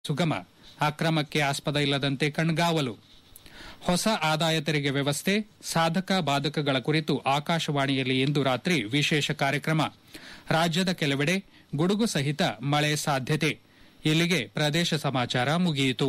ಸುಗಮ ಅಕ್ರಮಕ್ಕೆ ಆಸ್ಪದ ಇಲ್ಲದಂತೆ ಕಣ್ಗಾವಲು ಹೊಸ ಆದಾಯ ತೆರಿಗೆ ವ್ಯವಸ್ಥೆ ಸಾಧಕ ಬಾಧಕಗಳ ಕುರಿತು ಆಕಾಶವಾಣಿಯಲ್ಲಿ ಇಂದು ರಾತ್ರಿ ವಿಶೇಷ ಕಾರ್ಯಕ್ರಮ ರಾಜ್ಯದ ಕೆಲವೆಡೆ ಗುಡುಗು ಸಹಿತ ಮಳೆ ಸಾಧ್ಯತೆ ಇಲ್ಲಿಗೆ ಪ್ರದೇಶ ಸಮಾಚಾರ ಮುಗಿಯಿತು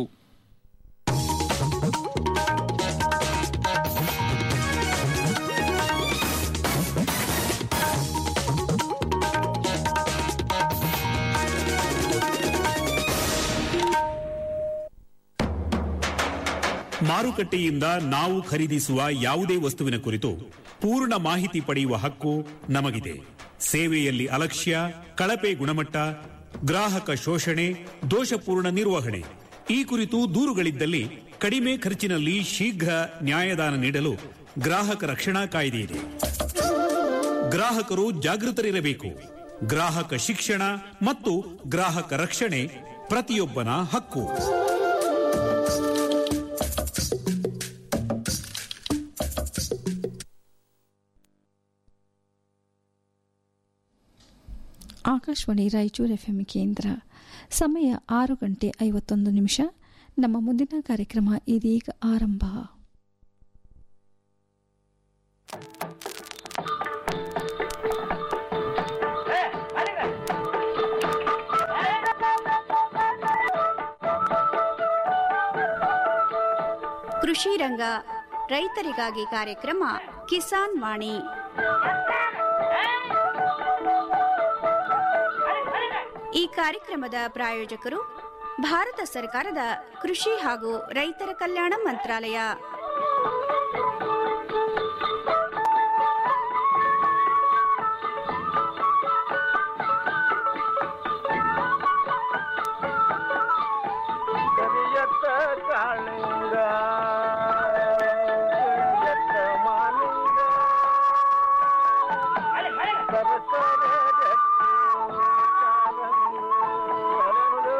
ಮಾರುಕಟ್ಟೆಯಿಂದ ನಾವು ಖರೀದಿಸುವ ಯಾವುದೇ ವಸ್ತುವಿನ ಕುರಿತು ಪೂರ್ಣ ಮಾಹಿತಿ ಪಡೆಯುವ ಹಕ್ಕು ನಮಗಿದೆ ಸೇವೆಯಲ್ಲಿ ಅಲಕ್ಷ್ಯ ಕಳಪೆ ಗುಣಮಟ್ಟ ಗ್ರಾಹಕ ಶೋಷಣೆ ದೋಷಪೂರ್ಣ ನಿರ್ವಹಣೆ ಈ ಕುರಿತು ದೂರುಗಳಿದ್ದಲ್ಲಿ ಕಡಿಮೆ ಖರ್ಚಿನಲ್ಲಿ ಶೀಘ್ರ ನ್ಯಾಯದಾನ ನೀಡಲು ಗ್ರಾಹಕ ರಕ್ಷಣಾ ಕಾಯ್ದೆ ಇದೆ ಗ್ರಾಹಕರು ಜಾಗೃತರಿರಬೇಕು ಗ್ರಾಹಕ ಶಿಕ್ಷಣ ಮತ್ತು ಗ್ರಾಹಕ ರಕ್ಷಣೆ ಪ್ರತಿಯೊಬ್ಬನ ಹಕ್ಕು ಆಕಾಶವಾಣಿ ರಾಯಚೂರು ಎಫ್ಎಂ ಕೇಂದ್ರ ಸಮಯ ಆರು ಗಂಟೆ ಐವತ್ತೊಂದು ನಿಮಿಷ ನಮ್ಮ ಮುಂದಿನ ಕಾರ್ಯಕ್ರಮ ಇದೀಗ ಆರಂಭ ಕೃಷಿ ರಂಗ ರೈತರಿಗಾಗಿ ಕಾರ್ಯಕ್ರಮ ಕಿಸಾನ್ ವಾಣಿ ಈ ಕಾರ್ಯಕ್ರಮದ ಪ್ರಾಯೋಜಕರು ಭಾರತ ಸರ್ಕಾರದ ಕೃಷಿ ಹಾಗೂ ರೈತರ ಕಲ್ಯಾಣ ಮಂತ್ರಾಲಯ ಕರಿಯತ್ತ ಕಾಳಿಂಗ ಕರಿಯತ್ತ ಮಾಲಿಂಗ ಸರಸರ ಜಟ್ಟಿ ಕಾರಂಗಿ ಹರಳು.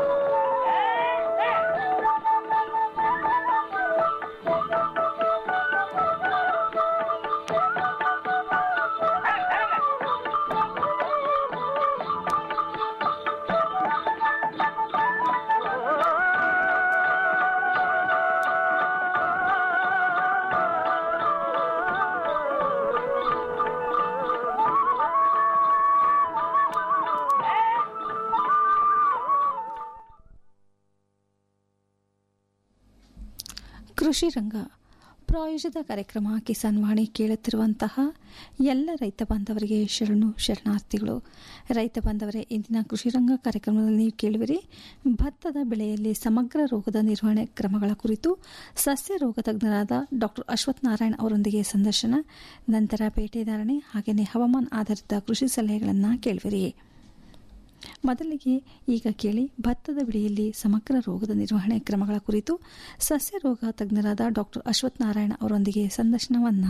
ಕೃಷಿ ರಂಗ ಪ್ರಾಯೋಜಿತ ಕಾರ್ಯಕ್ರಮ ಕಿಸಾನ್ ವಾಣಿ ಕೇಳುತ್ತಿರುವಂತಹ ಎಲ್ಲ ರೈತ ಬಾಂಧವರಿಗೆ ಶರಣು ಶರಣಾರ್ಥಿಗಳು ರೈತ ಬಾಂಧವರೇ ಇಂದಿನ ಕೃಷಿ ರಂಗ ಕಾರ್ಯಕ್ರಮದಲ್ಲಿ ನೀವು ಕೇಳುವಿರಿ ಭತ್ತದ ಬೆಳೆಯಲ್ಲಿ ಸಮಗ್ರ ರೋಗದ ನಿರ್ವಹಣೆ ಕ್ರಮಗಳ ಕುರಿತು ಸಸ್ಯ ರೋಗ ತಜ್ಞರಾದ ಡಾಕ್ಟರ್ ಅಶ್ವಥ್ ನಾರಾಯಣ್ ಅವರೊಂದಿಗೆ ಸಂದರ್ಶನ ನಂತರ ಪೇಟೆದಾರಣೆ ಹಾಗೆಯೇ ಹವಾಮಾನ ಆಧಾರಿತ ಕೃಷಿ ಸಲಹೆಗಳನ್ನು ಕೇಳುವಿರಿ ಮೊದಲಿಗೆ ಈಗ ಕೇಳಿ ಭತ್ತದ ಬೆಳೆಯಲ್ಲಿ ಸಮಗ್ರ ರೋಗದ ನಿರ್ವಹಣೆ ಕ್ರಮಗಳ ಕುರಿತು ಸಸ್ಯ ರೋಗ ತಜ್ಞರಾದ ಡಾಕ್ಟರ್ ಅಶ್ವಥ್ ನಾರಾಯಣ ಅವರೊಂದಿಗೆ ಸಂದರ್ಶನವನ್ನ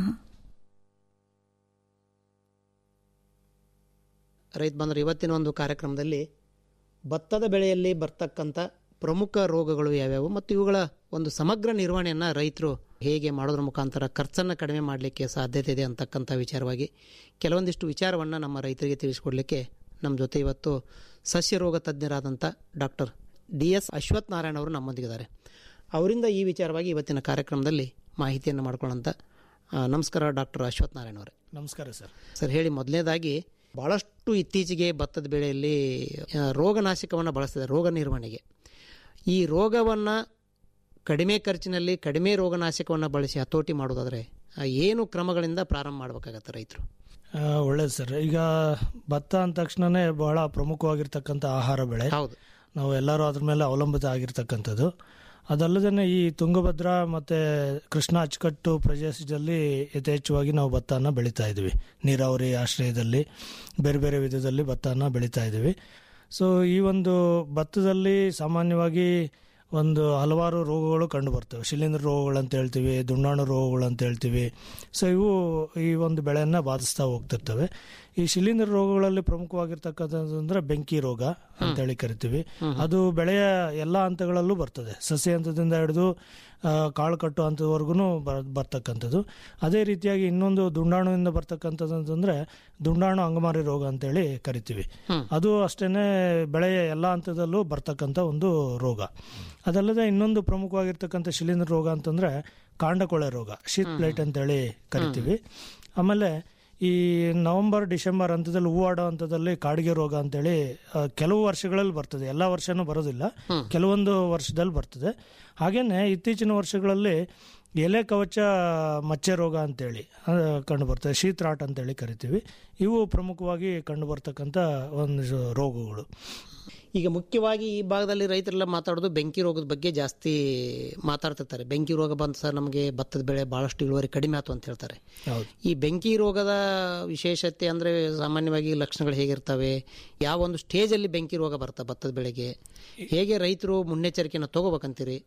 ರೈತ ಬಂದರು ಇವತ್ತಿನ ಒಂದು ಕಾರ್ಯಕ್ರಮದಲ್ಲಿ ಭತ್ತದ ಬೆಳೆಯಲ್ಲಿ ಬರ್ತಕ್ಕಂಥ ಪ್ರಮುಖ ರೋಗಗಳು ಯಾವ್ಯಾವು ಮತ್ತು ಇವುಗಳ ಒಂದು ಸಮಗ್ರ ನಿರ್ವಹಣೆಯನ್ನು ರೈತರು ಹೇಗೆ ಮಾಡೋದ್ರ ಮುಖಾಂತರ ಖರ್ಚನ್ನು ಕಡಿಮೆ ಮಾಡಲಿಕ್ಕೆ ಸಾಧ್ಯತೆ ಇದೆ ಅಂತಕ್ಕಂಥ ವಿಚಾರವಾಗಿ ಕೆಲವೊಂದಿಷ್ಟು ವಿಚಾರವನ್ನು ನಮ್ಮ ರೈತರಿಗೆ ತಿಳಿಸಿಕೊಡಲಿಕ್ಕೆ ನಮ್ಮ ಜೊತೆ ಇವತ್ತು ಸಸ್ಯ ರೋಗ ತಜ್ಞರಾದಂಥ doctor D S Ashwath Narayana ಅವರು ನಮ್ಮೊಂದಿಗಿದ್ದಾರೆ ಅವರಿಂದ ಈ ವಿಚಾರವಾಗಿ ಇವತ್ತಿನ ಕಾರ್ಯಕ್ರಮದಲ್ಲಿ ಮಾಹಿತಿಯನ್ನು ಮಾಡ್ಕೊಳ್ಳೋಂಥ ಆ, ನಮಸ್ಕಾರ ಡಾಕ್ಟರ್ ಅಶ್ವಥ್ ನಾರಾಯಣ ಅವರೇ ನಮಸ್ಕಾರ ಸರ್ ಸರ್ ಹೇಳಿ ಮೊದಲನೇದಾಗಿ ಭಾಳಷ್ಟು ಇತ್ತೀಚೆಗೆ ಭತ್ತದ ಬೆಳೆಯಲ್ಲಿ ಆ, ರೋಗನಾಶಕವನ್ನು ಬಳಸ್ತಿದ್ದಾರೆ ರೋಗ ನಿರ್ವಹಣೆಗೆ ಈ ರೋಗವನ್ನು ಕಡಿಮೆ ಖರ್ಚಿನಲ್ಲಿ ಕಡಿಮೆ ರೋಗನಾಶಕವನ್ನು ಬಳಸಿ ಹತೋಟಿ ಮಾಡೋದಾದರೆ ಆ, ಏನು ಕ್ರಮಗಳಿಂದ ಪ್ರಾರಂಭ ಮಾಡಬೇಕಾಗತ್ತೆ ರೈತರು ಆ, ಒಳ್ಳೇದು ಸರ್ ಈಗ ಭತ್ತ ಅಂದ ತಕ್ಷಣನೇ ಬಹಳ ಪ್ರಮುಖವಾಗಿರ್ತಕ್ಕಂಥ ಆಹಾರ ಬೆಳೆ ಹೌದು ನಾವು ಎಲ್ಲರೂ ಅದ್ರ ಮೇಲೆ ಅವಲಂಬಿತ ಆಗಿರ್ತಕ್ಕಂಥದ್ದು ಅದಲ್ಲದೆ ಈ ತುಂಗಭದ್ರಾ ಮತ್ತು ಕೃಷ್ಣ ಅಚ್ಚುಕಟ್ಟು ಪ್ರದೇಶದಲ್ಲಿ ಯಥೇಚ್ಛವಾಗಿ ನಾವು ಭತ್ತನ ಬೆಳೀತಾ ಇದ್ವಿ ನೀರಾವರಿ ಆಶ್ರಯದಲ್ಲಿ ಬೇರೆ ಬೇರೆ ವಿಧದಲ್ಲಿ ಭತ್ತನ ಬೆಳೀತಾ ಇದ್ದೀವಿ ಸೊ ಈ ಒಂದು ಭತ್ತದಲ್ಲಿ ಸಾಮಾನ್ಯವಾಗಿ ಒಂದು ಹಲವಾರು ರೋಗಗಳು ಕಂಡು ಬರ್ತವೆ ಶಿಲೀಂಧ್ರ ರೋಗಗಳು ಅಂತ ಹೇಳ್ತೀವಿ ದುಂಡಾಣು ರೋಗಗಳು ಅಂತ ಹೇಳ್ತೀವಿ ಸೊ ಇವು ಈ ಒಂದು ಬೆಳೆಯನ್ನು ಬಾಧಿಸ್ತಾ ಹೋಗ್ತಿರ್ತವೆ ಈ ಶಿಲೀಂಧ್ರ ರೋಗಗಳಲ್ಲಿ ಪ್ರಮುಖವಾಗಿರ್ತಕ್ಕಂಥದ್ದು ಅಂದ್ರೆ ಬೆಂಕಿ ರೋಗ ಅಂತೇಳಿ ಕರಿತೀವಿ ಅದು ಬೆಳೆಯ ಎಲ್ಲ ಹಂತಗಳಲ್ಲೂ ಬರ್ತದೆ ಸಸ್ಯ ಹಂತದಿಂದ ಹಿಡಿದು ಆ, ಕಾಳು ಕಟ್ಟು ಹಂತದವರೆಗೂ ಬರ್ತಕ್ಕಂಥದ್ದು ಅದೇ ರೀತಿಯಾಗಿ ಇನ್ನೊಂದು ದುಂಡಾಣುವಿಂದ ಬರ್ತಕ್ಕಂಥದ್ದು ಅಂತಂದ್ರೆ ದುಂಡಾಣು ಅಂಗಮಾರಿ ರೋಗ ಅಂತೇಳಿ ಕರಿತೀವಿ ಅದು ಅಷ್ಟೇನೆ ಬೆಳೆಯ ಎಲ್ಲ ಹಂತದಲ್ಲೂ ಬರ್ತಕ್ಕಂಥ ಒಂದು ರೋಗ ಅದಲ್ಲದೆ ಇನ್ನೊಂದು ಪ್ರಮುಖವಾಗಿರ್ತಕ್ಕಂಥ ಶಿಲೀಂಧ್ರ ರೋಗ ಅಂತಂದ್ರೆ ಕಾಂಡಕೊಳೆ ರೋಗ ಶೀತ್ ಪ್ಲೇಟ್ ಅಂತೇಳಿ ಕರಿತೀವಿ ಆಮೇಲೆ ಈ ನವೆಂಬರ್ ಡಿಸೆಂಬರ್ ಹಂತದಲ್ಲಿ ಹೂವಾಡೋ ಹಂತದಲ್ಲಿ ಕಾಡಿಗೆ ರೋಗ ಅಂತೇಳಿ ಆ, ಕೆಲವು ವರ್ಷಗಳಲ್ಲಿ ಬರ್ತದೆ ಎಲ್ಲ ವರ್ಷನೂ ಬರೋದಿಲ್ಲ ಕೆಲವೊಂದು ವರ್ಷದಲ್ಲಿ ಬರ್ತದೆ ಹಾಗೇನೆ ಇತ್ತೀಚಿನ ವರ್ಷಗಳಲ್ಲಿ ಎಲೆ ಕವಚ ಮಚ್ಚೆ ರೋಗ ಅಂತೇಳಿ ಆ, ಕಂಡು ಬರ್ತದೆ ಶೀತ್ರಾಟ್ ಅಂತೇಳಿ ಕರಿತೀವಿ ಇವು ಪ್ರಮುಖವಾಗಿ ಕಂಡು ಬರ್ತಕ್ಕಂಥ ಒಂದು ರೋಗಗಳು ಈಗ ಮುಖ್ಯವಾಗಿ ಈ ಭಾಗದಲ್ಲಿ ರೈತರೆಲ್ಲ ಮಾತಾಡೋದು ಬೆಂಕಿ ರೋಗದ ಬಗ್ಗೆ ಜಾಸ್ತಿ ಮಾತಾಡ್ತಿರ್ತಾರೆ ಬೆಂಕಿ ರೋಗ ಬಂತು ಸರ್ ನಮಗೆ ಭತ್ತದ ಬೆಳೆ ಭಾಳಷ್ಟು ಇಳುವರಿ ಕಡಿಮೆ ಆಯ್ತು ಅಂತ ಹೇಳ್ತಾರೆ ಹೌದು ಈ ಬೆಂಕಿ ರೋಗದ ವಿಶೇಷತೆ ಅಂದರೆ ಸಾಮಾನ್ಯವಾಗಿ ಲಕ್ಷಣಗಳು ಹೇಗಿರ್ತವೆ ಯಾವ ಒಂದು ಸ್ಟೇಜಲ್ಲಿ ಬೆಂಕಿ ರೋಗ ಬರುತ್ತೆ ಭತ್ತದ ಬೆಳೆಗೆ ಹೇಗೆ ರೈತರು ಮುನ್ನೆಚ್ಚರಿಕೆಯನ್ನು ತಗೋಬೇಕಂತೀರಿ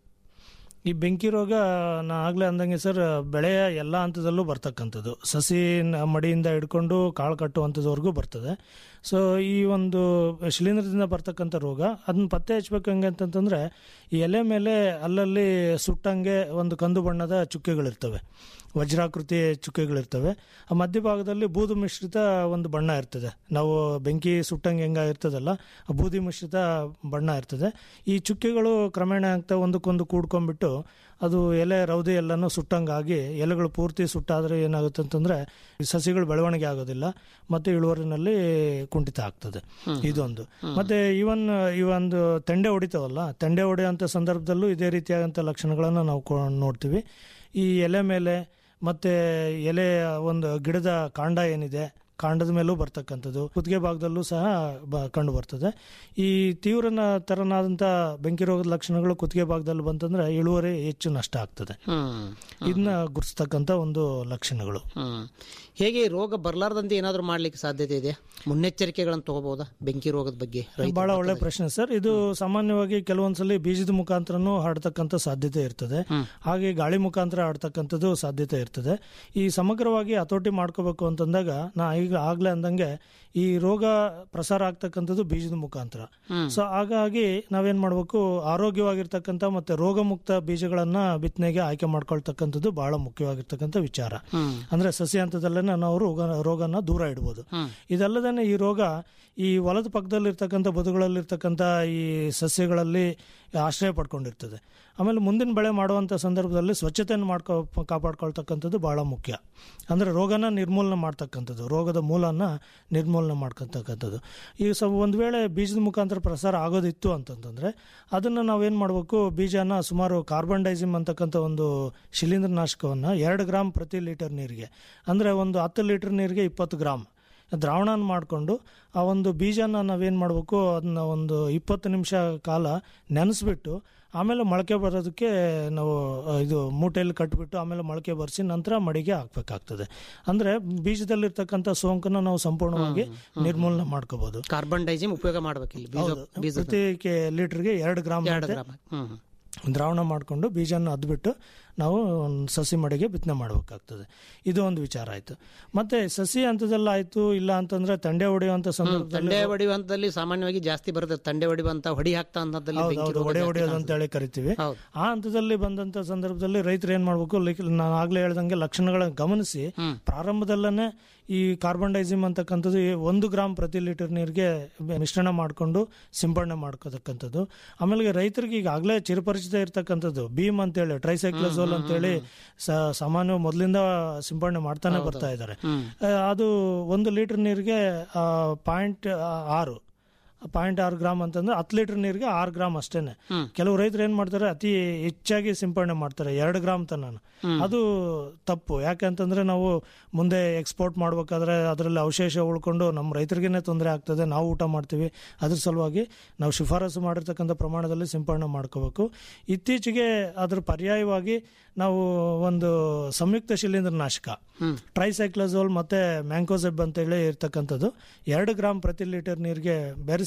ಈ ಬೆಂಕಿ ರೋಗ ನಾ ಆಗ್ಲೇ ಅಂದಂಗೆ ಸರ್ ಬೆಳೆಯ ಎಲ್ಲ ಹಂತದಲ್ಲೂ ಬರ್ತಕ್ಕಂಥದ್ದು ಸಸಿ ನ- ಮಡಿಯಿಂದ ಹಿಡ್ಕೊಂಡು ಕಾಳು ಕಟ್ಟು ಹಂತದವರೆಗೂ ಬರ್ತದೆ ಸೊ ಈ ಒಂದು ಶಿಲೀಂಧ್ರದಿಂದ ಬರ್ತಕ್ಕಂಥ ರೋಗ ಅದನ್ನ ಪತ್ತೆ ಹಚ್ಬೇಕು ಹೆಂಗೆ ಅಂತಂತಂದ್ರೆ ಈ ಎಲೆ ಮೇಲೆ ಅಲ್ಲಲ್ಲಿ ಸುಟ್ಟಂಗೆ ಒಂದು ಕಂದು ಬಣ್ಣದ ಚುಕ್ಕೆಗಳಿರ್ತವೆ ವಜ್ರಾಕೃತಿ ಚುಕ್ಕೆಗಳಿರ್ತವೆ ಆ ಮಧ್ಯಭಾಗದಲ್ಲಿ ಬೂದು ಮಿಶ್ರಿತ ಒಂದು ಬಣ್ಣ ಇರ್ತದೆ ನಾವು ಬೆಂಕಿ ಸುಟ್ಟಂಗೆ ಹೆಂಗ ಇರ್ತದಲ್ಲ ಆ ಬೂದಿ ಮಿಶ್ರಿತ ಬಣ್ಣ ಇರ್ತದೆ ಈ ಚುಕ್ಕೆಗಳು ಕ್ರಮೇಣ ಆಗ್ತಾ ಒಂದಕ್ಕೊಂದು ಕೂಡ್ಕೊಂಡ್ಬಿಟ್ಟು ಅದು ಎಲೆ ರೌದೆ ಎಲ್ಲನೂ ಸುಟ್ಟಂಗಾಗಿ ಎಲೆಗಳು ಪೂರ್ತಿ ಸುಟ್ಟಾದ್ರೆ ಏನಾಗುತ್ತೆ ಅಂತಂದ್ರೆ ಈ ಸಸಿಗಳು ಬೆಳವಣಿಗೆ ಆಗೋದಿಲ್ಲ ಮತ್ತೆ ಇಳುವರಿನಲ್ಲಿ ಕುಂಠಿತ ಆಗ್ತದೆ ಇದೊಂದು ಮತ್ತೆ ಇವನ್ ಈ ಒಂದು ತೆಂಡೆ ಹೊಡಿತಾವಲ್ಲ ತೆಂಡೆ ಹೊಡೆಯುವಂಥ ಸಂದರ್ಭದಲ್ಲೂ ಇದೇ ರೀತಿಯಾದಂಥ ಲಕ್ಷಣಗಳನ್ನು ನಾವು ಕೊ- ನೋಡ್ತೀವಿ ಈ ಎಲೆ ಮೇಲೆ ಮತ್ತೆ ಎಲೆಯ ಒಂದು ಗಿಡದ ಕಾಂಡ ಏನಿದೆ ಕಾಂಡದ ಮೇಲೂ ಬರ್ತಕ್ಕಂಥದ್ದು ಕುತ್ತಿಗೆ ಭಾಗದಲ್ಲೂ ಸಹ ಬ ಕಂಡು ಬರ್ತದೆ ಈ ತೀವ್ರನ ತರನಾದಂಥ ಬೆಂಕಿ ರೋಗದ ಲಕ್ಷಣಗಳು ಕುತ್ತಿಗೆ ಭಾಗದಲ್ಲಿ ಬಂತಂದ್ರೆ ಇಳುವರಿ ಹೆಚ್ಚು ನಷ್ಟ ಆಗ್ತದೆ ಹ್ಮ್ ಇದನ್ನ ಗುರುಸ್ತಕ್ಕಂಥ ಒಂದು ಲಕ್ಷಣಗಳು ಹ್ಮ್ ಹೇಗೆ ಈ ರೋಗ ಬರಲಾರ್ದಂತೆ ಏನಾದರೂ ಮಾಡ್ಲಿಕ್ಕೆ ಸಾಧ್ಯತೆ ಇದೆ ಮುನ್ನೆಚ್ಚರಿಕೆಗಳನ್ನು ತಗೋಬಹುದಾ ಬೆಂಕಿ ರೋಗದ ಬಗ್ಗೆ ರೈತರು ಬಹಳ ಒಳ್ಳೆ ಪ್ರಶ್ನೆ ಸರ್ ಇದು ಸಾಮಾನ್ಯವಾಗಿ ಕೆಲವೊಂದ್ಸಲಿ ಬೀಜದ ಮುಖಾಂತರನೂ ಹರಡ್ತಕ್ಕಂಥ ಸಾಧ್ಯತೆ ಇರ್ತದೆ ಹಾಗೆ ಗಾಳಿ ಮುಖಾಂತರ ಹರಡ್ತಕ್ಕಂಥದ್ದು ಸಾಧ್ಯತೆ ಇರ್ತದೆ ಈ ಸಮಗ್ರವಾಗಿ ಹತೋಟಿ ಮಾಡ್ಕೋಬೇಕು ಅಂತಂದಾಗ ನಾ ಈಗ ಆಗ್ಲೇ ಅಂದಂಗೆ ಈ ರೋಗ ಪ್ರಸಾರ ಆಗ್ತಕ್ಕಂಥದ್ದು ಬೀಜದ ಮುಖಾಂತರ ಸೊ ಹಾಗಾಗಿ ನಾವೇನ್ ಮಾಡ್ಬೇಕು ಆರೋಗ್ಯವಾಗಿರ್ತಕ್ಕಂಥ ಮತ್ತೆ ರೋಗ ಮುಕ್ತ ಬೀಜಗಳನ್ನ ಬಿತ್ತನೆಗೆ ಆಯ್ಕೆ ಮಾಡ್ಕೊಳ್ತಕ್ಕಂಥದ್ದು ಬಹಳ ಮುಖ್ಯವಾಗಿರ್ತಕ್ಕಂಥ ವಿಚಾರ ಅಂದ್ರೆ ಸಸ್ಯ ಹಂತದಲ್ಲೇ ನಾವು ರೋಗ ರೋಗನ ದೂರ ಇಡ್ಬೋದು ಇದಲ್ಲದೇನೆ ಈ ರೋಗ ಈ ಹೊಲದ ಪಕ್ಕದಲ್ಲಿರ್ತಕ್ಕಂಥ ಬದುಗಳಲ್ಲಿರ್ತಕ್ಕಂಥ ಈ ಸಸ್ಯಗಳಲ್ಲಿ ಆಶ್ರಯ ಪಡ್ಕೊಂಡಿರ್ತದೆ ಆಮೇಲೆ ಮುಂದಿನ ಬೆಳೆ ಮಾಡುವಂಥ ಸಂದರ್ಭದಲ್ಲಿ ಸ್ವಚ್ಛತೆಯನ್ನು ಮಾಡ್ಕೊ ಕಾಪಾಡ್ಕೊಳ್ತಕ್ಕಂಥದ್ದು ಬಹಳ ಮುಖ್ಯ ಅಂದರೆ ರೋಗನ ನಿರ್ಮೂಲನೆ ಮಾಡ್ತಕ್ಕಂಥದ್ದು ರೋಗದ ಮೂಲನ ನಿರ್ಮೂಲನೆ ಮಾಡ್ಕೊಳ್ತಕ್ಕಂಥದ್ದು ಈಗ ಸ ಒಂದು ವೇಳೆ ಬೀಜದ ಮುಖಾಂತರ ಪ್ರಸಾರ ಆಗೋದಿತ್ತು ಅಂತಂತಂದರೆ ಅದನ್ನು ನಾವೇನು ಮಾಡಬೇಕು ಬೀಜನ ಸುಮಾರು ಕಾರ್ಬನ್ ಡೈಸಿಮ್ ಅಂತಕ್ಕಂಥ ಒಂದು ಶಿಲೀಂಧ್ರನಾಶಕವನ್ನು ಎರಡು ಗ್ರಾಮ್ ಪ್ರತಿ ಲೀಟರ್ ನೀರಿಗೆ ಅಂದರೆ ಒಂದು ಹತ್ತು ಲೀಟರ್ ನೀರಿಗೆ ಇಪ್ಪತ್ತು ಗ್ರಾಮ್ ದ್ರಾವಣ ಮಾಡಿಕೊಂಡು ಆ ಒಂದು ಬೀಜನ ನಾವೇನು ಮಾಡಬೇಕು ಅದನ್ನ ಒಂದು ಇಪ್ಪತ್ತು ನಿಮಿಷ ಕಾಲ ನೆನೆಸ್ಬಿಟ್ಟು ಆಮೇಲೆ ಮೊಳಕೆ ಬರೋದಕ್ಕೆ ನಾವು ಆ, ಇದು ಮೂಟೆಯಲ್ಲಿ ಕಟ್ಬಿಟ್ಟು ಆಮೇಲೆ ಮೊಳಕೆ ಬರೆಸಿ ನಂತರ ಮಡಿಗೆ ಹಾಕ್ಬೇಕಾಗ್ತದೆ ಅಂದರೆ ಬೀಜದಲ್ಲಿರ್ತಕ್ಕಂಥ ಸೋಂಕನ್ನು ನಾವು ಸಂಪೂರ್ಣವಾಗಿ ನಿರ್ಮೂಲನೆ ಮಾಡ್ಕೋಬಹುದು ಕಾರ್ಬನ್ ಡೈಜಿಮ್ ಉಪಯೋಗ ಮಾಡ್ಬೇಕಿಲ್ಲ ಬೀಜ ಬೀಜ ಪ್ರತಿ ಕೆ- ಲೀಟರ್ಗೆ ಎರಡು ಗ್ರಾಮ್ ಎರಡು ಗ್ರಾಮ್ ಹ್ಮ್ ದ್ರಾವಣ ಮಾಡಿಕೊಂಡು ಬೀಜನ ಅದ್ಬಿಟ್ಟು ನಾವು ಒಂದು ಸಸಿ ಮಡಿಗೆ ಬಿತ್ತನೆ ಮಾಡಬೇಕಾಗ್ತದೆ ಇದು ಒಂದು ವಿಚಾರ ಆಯ್ತು ಮತ್ತೆ ಸಸಿ ಹಂತದಲ್ಲಿ ಆಯ್ತು ಇಲ್ಲ ಅಂತಂದ್ರೆ ತಂಡೆ ಹೊಡೆಯುವಂತ ಸಂದರ್ಭದಲ್ಲಿ ತಂಡೆ ಹೊಡೆಯುವಂತಲ್ಲಿ ಸಾಮಾನ್ಯವಾಗಿ ಜಾಸ್ತಿ ಬರುತ್ತೆ ತಂಡೆ ಹೊಡಿಯುವಂತ ಹೊಡಿ ಹಾಕ್ತಾ ಹಂತದಲ್ಲಿ ಬೆಂಕಿ ಹೌದು ರೋಗ ಒಡೆ ಜಾಸ್ತಿ ಹೊಡೆಯೋದು ಅಂತ ಕಾಣಿಸುತ್ತೆ. ಹೇಳಿ ಕರಿತೀವಿ ಹೌದು. ಆ ಹಂತದಲ್ಲಿ ಬಂದಂತ ಸಂದರ್ಭದಲ್ಲಿ ರೈತರು ಏನ್ ಮಾಡ್ಬೇಕು ಲೈಕ್ ನಾನು ಆಗ್ಲೇ ಹೇಳ್ದಂಗೆ ಲಕ್ಷಣಗಳನ್ನ ಗಮನಿಸಿ ಪ್ರಾರಂಭದಲ್ಲೇ ಈ ಕಾರ್ಬನ್ ಡೈಸಿಮ್ ಅಂತಕ್ಕಂಥದ್ದು ಈ ಒಂದು ಗ್ರಾಮ್ ಪ್ರತಿ ಲೀಟರ್ ನೀರಿಗೆ ಮಿಶ್ರಣ ಮಾಡಿಕೊಂಡು ಸಿಂಪಡಣೆ ಮಾಡ್ಕೋತಕ್ಕಂಥದ್ದು ಆಮೇಲೆ ರೈತರಿಗೆ ಈಗಾಗಲೇ ಚಿರಪರಿಚಿತ ಇರ್ತಕ್ಕಂಥದ್ದು ಭೀಮ್ ಅಂತೇಳಿ ಟ್ರೈಸೈಕ್ಲೋಸೋಲ್ ಅಂತೇಳಿ ಸ- ಸಾಮಾನ್ಯ ಮೊದಲಿಂದ ಸಿಂಪಡಣೆ ಮಾಡ್ತಾನೆ ಬರ್ತಾ ಇದ್ದಾರೆ ಆ, ಅದು ಒಂದು ಲೀಟರ್ ನೀರಿಗೆ ಪಾಯಿಂಟ್ ಆರು ಪಾಯಿಂಟ್ ಆರು ಗ್ರಾಮ್ ಅಂತಂದ್ರೆ ಹತ್ತು ಲೀಟರ್ ನೀರಿಗೆ ಆರು ಗ್ರಾಮ್ ಅಷ್ಟೇನೆ ಕೆಲವು ರೈತರು ಏನ್ ಮಾಡ್ತಾರೆ ಅತಿ ಹೆಚ್ಚಾಗಿ ಸಿಂಪಡಣೆ ಮಾಡ್ತಾರೆ ಎರಡು ಗ್ರಾಮ್ ತನ ಅದು ತಪ್ಪು ಯಾಕಂತಂದ್ರೆ ನಾವು ಮುಂದೆ ಎಕ್ಸ್ಪೋರ್ಟ್ ಮಾಡ್ಬೇಕಾದ್ರೆ ಅದರಲ್ಲಿ ಅವಶೇಷ ಉಳ್ಕೊಂಡು ನಮ್ಮ ರೈತರಿಗೇನೆ ತೊಂದರೆ ಆಗ್ತದೆ ನಾವು ಊಟ ಮಾಡ್ತೀವಿ ಅದ್ರ ಸಲುವಾಗಿ ನಾವು ಶಿಫಾರಸು ಮಾಡಿರ್ತಕ್ಕಂಥ ಪ್ರಮಾಣದಲ್ಲಿ ಸಿಂಪಡಣೆ ಮಾಡ್ಕೋಬೇಕು ಇತ್ತೀಚೆಗೆ ಅದ್ರ ಪರ್ಯಾಯವಾಗಿ ನಾವು ಒಂದು ಸಂಯುಕ್ತ ಶಿಲೀಂಧ್ರ ನಾಶಕ ಟ್ರೈಸೈಕ್ಲೋಸೋಲ್ ಮತ್ತೆ ಮ್ಯಾಂಕೋಸೆಬ್ ಅಂತೇಳಿ ಇರ್ತಕ್ಕಂಥದ್ದು ಎರಡು ಗ್ರಾಮ್ ಪ್ರತಿ ಲೀಟರ್ ನೀರಿಗೆ ಬೆರೆಸಿ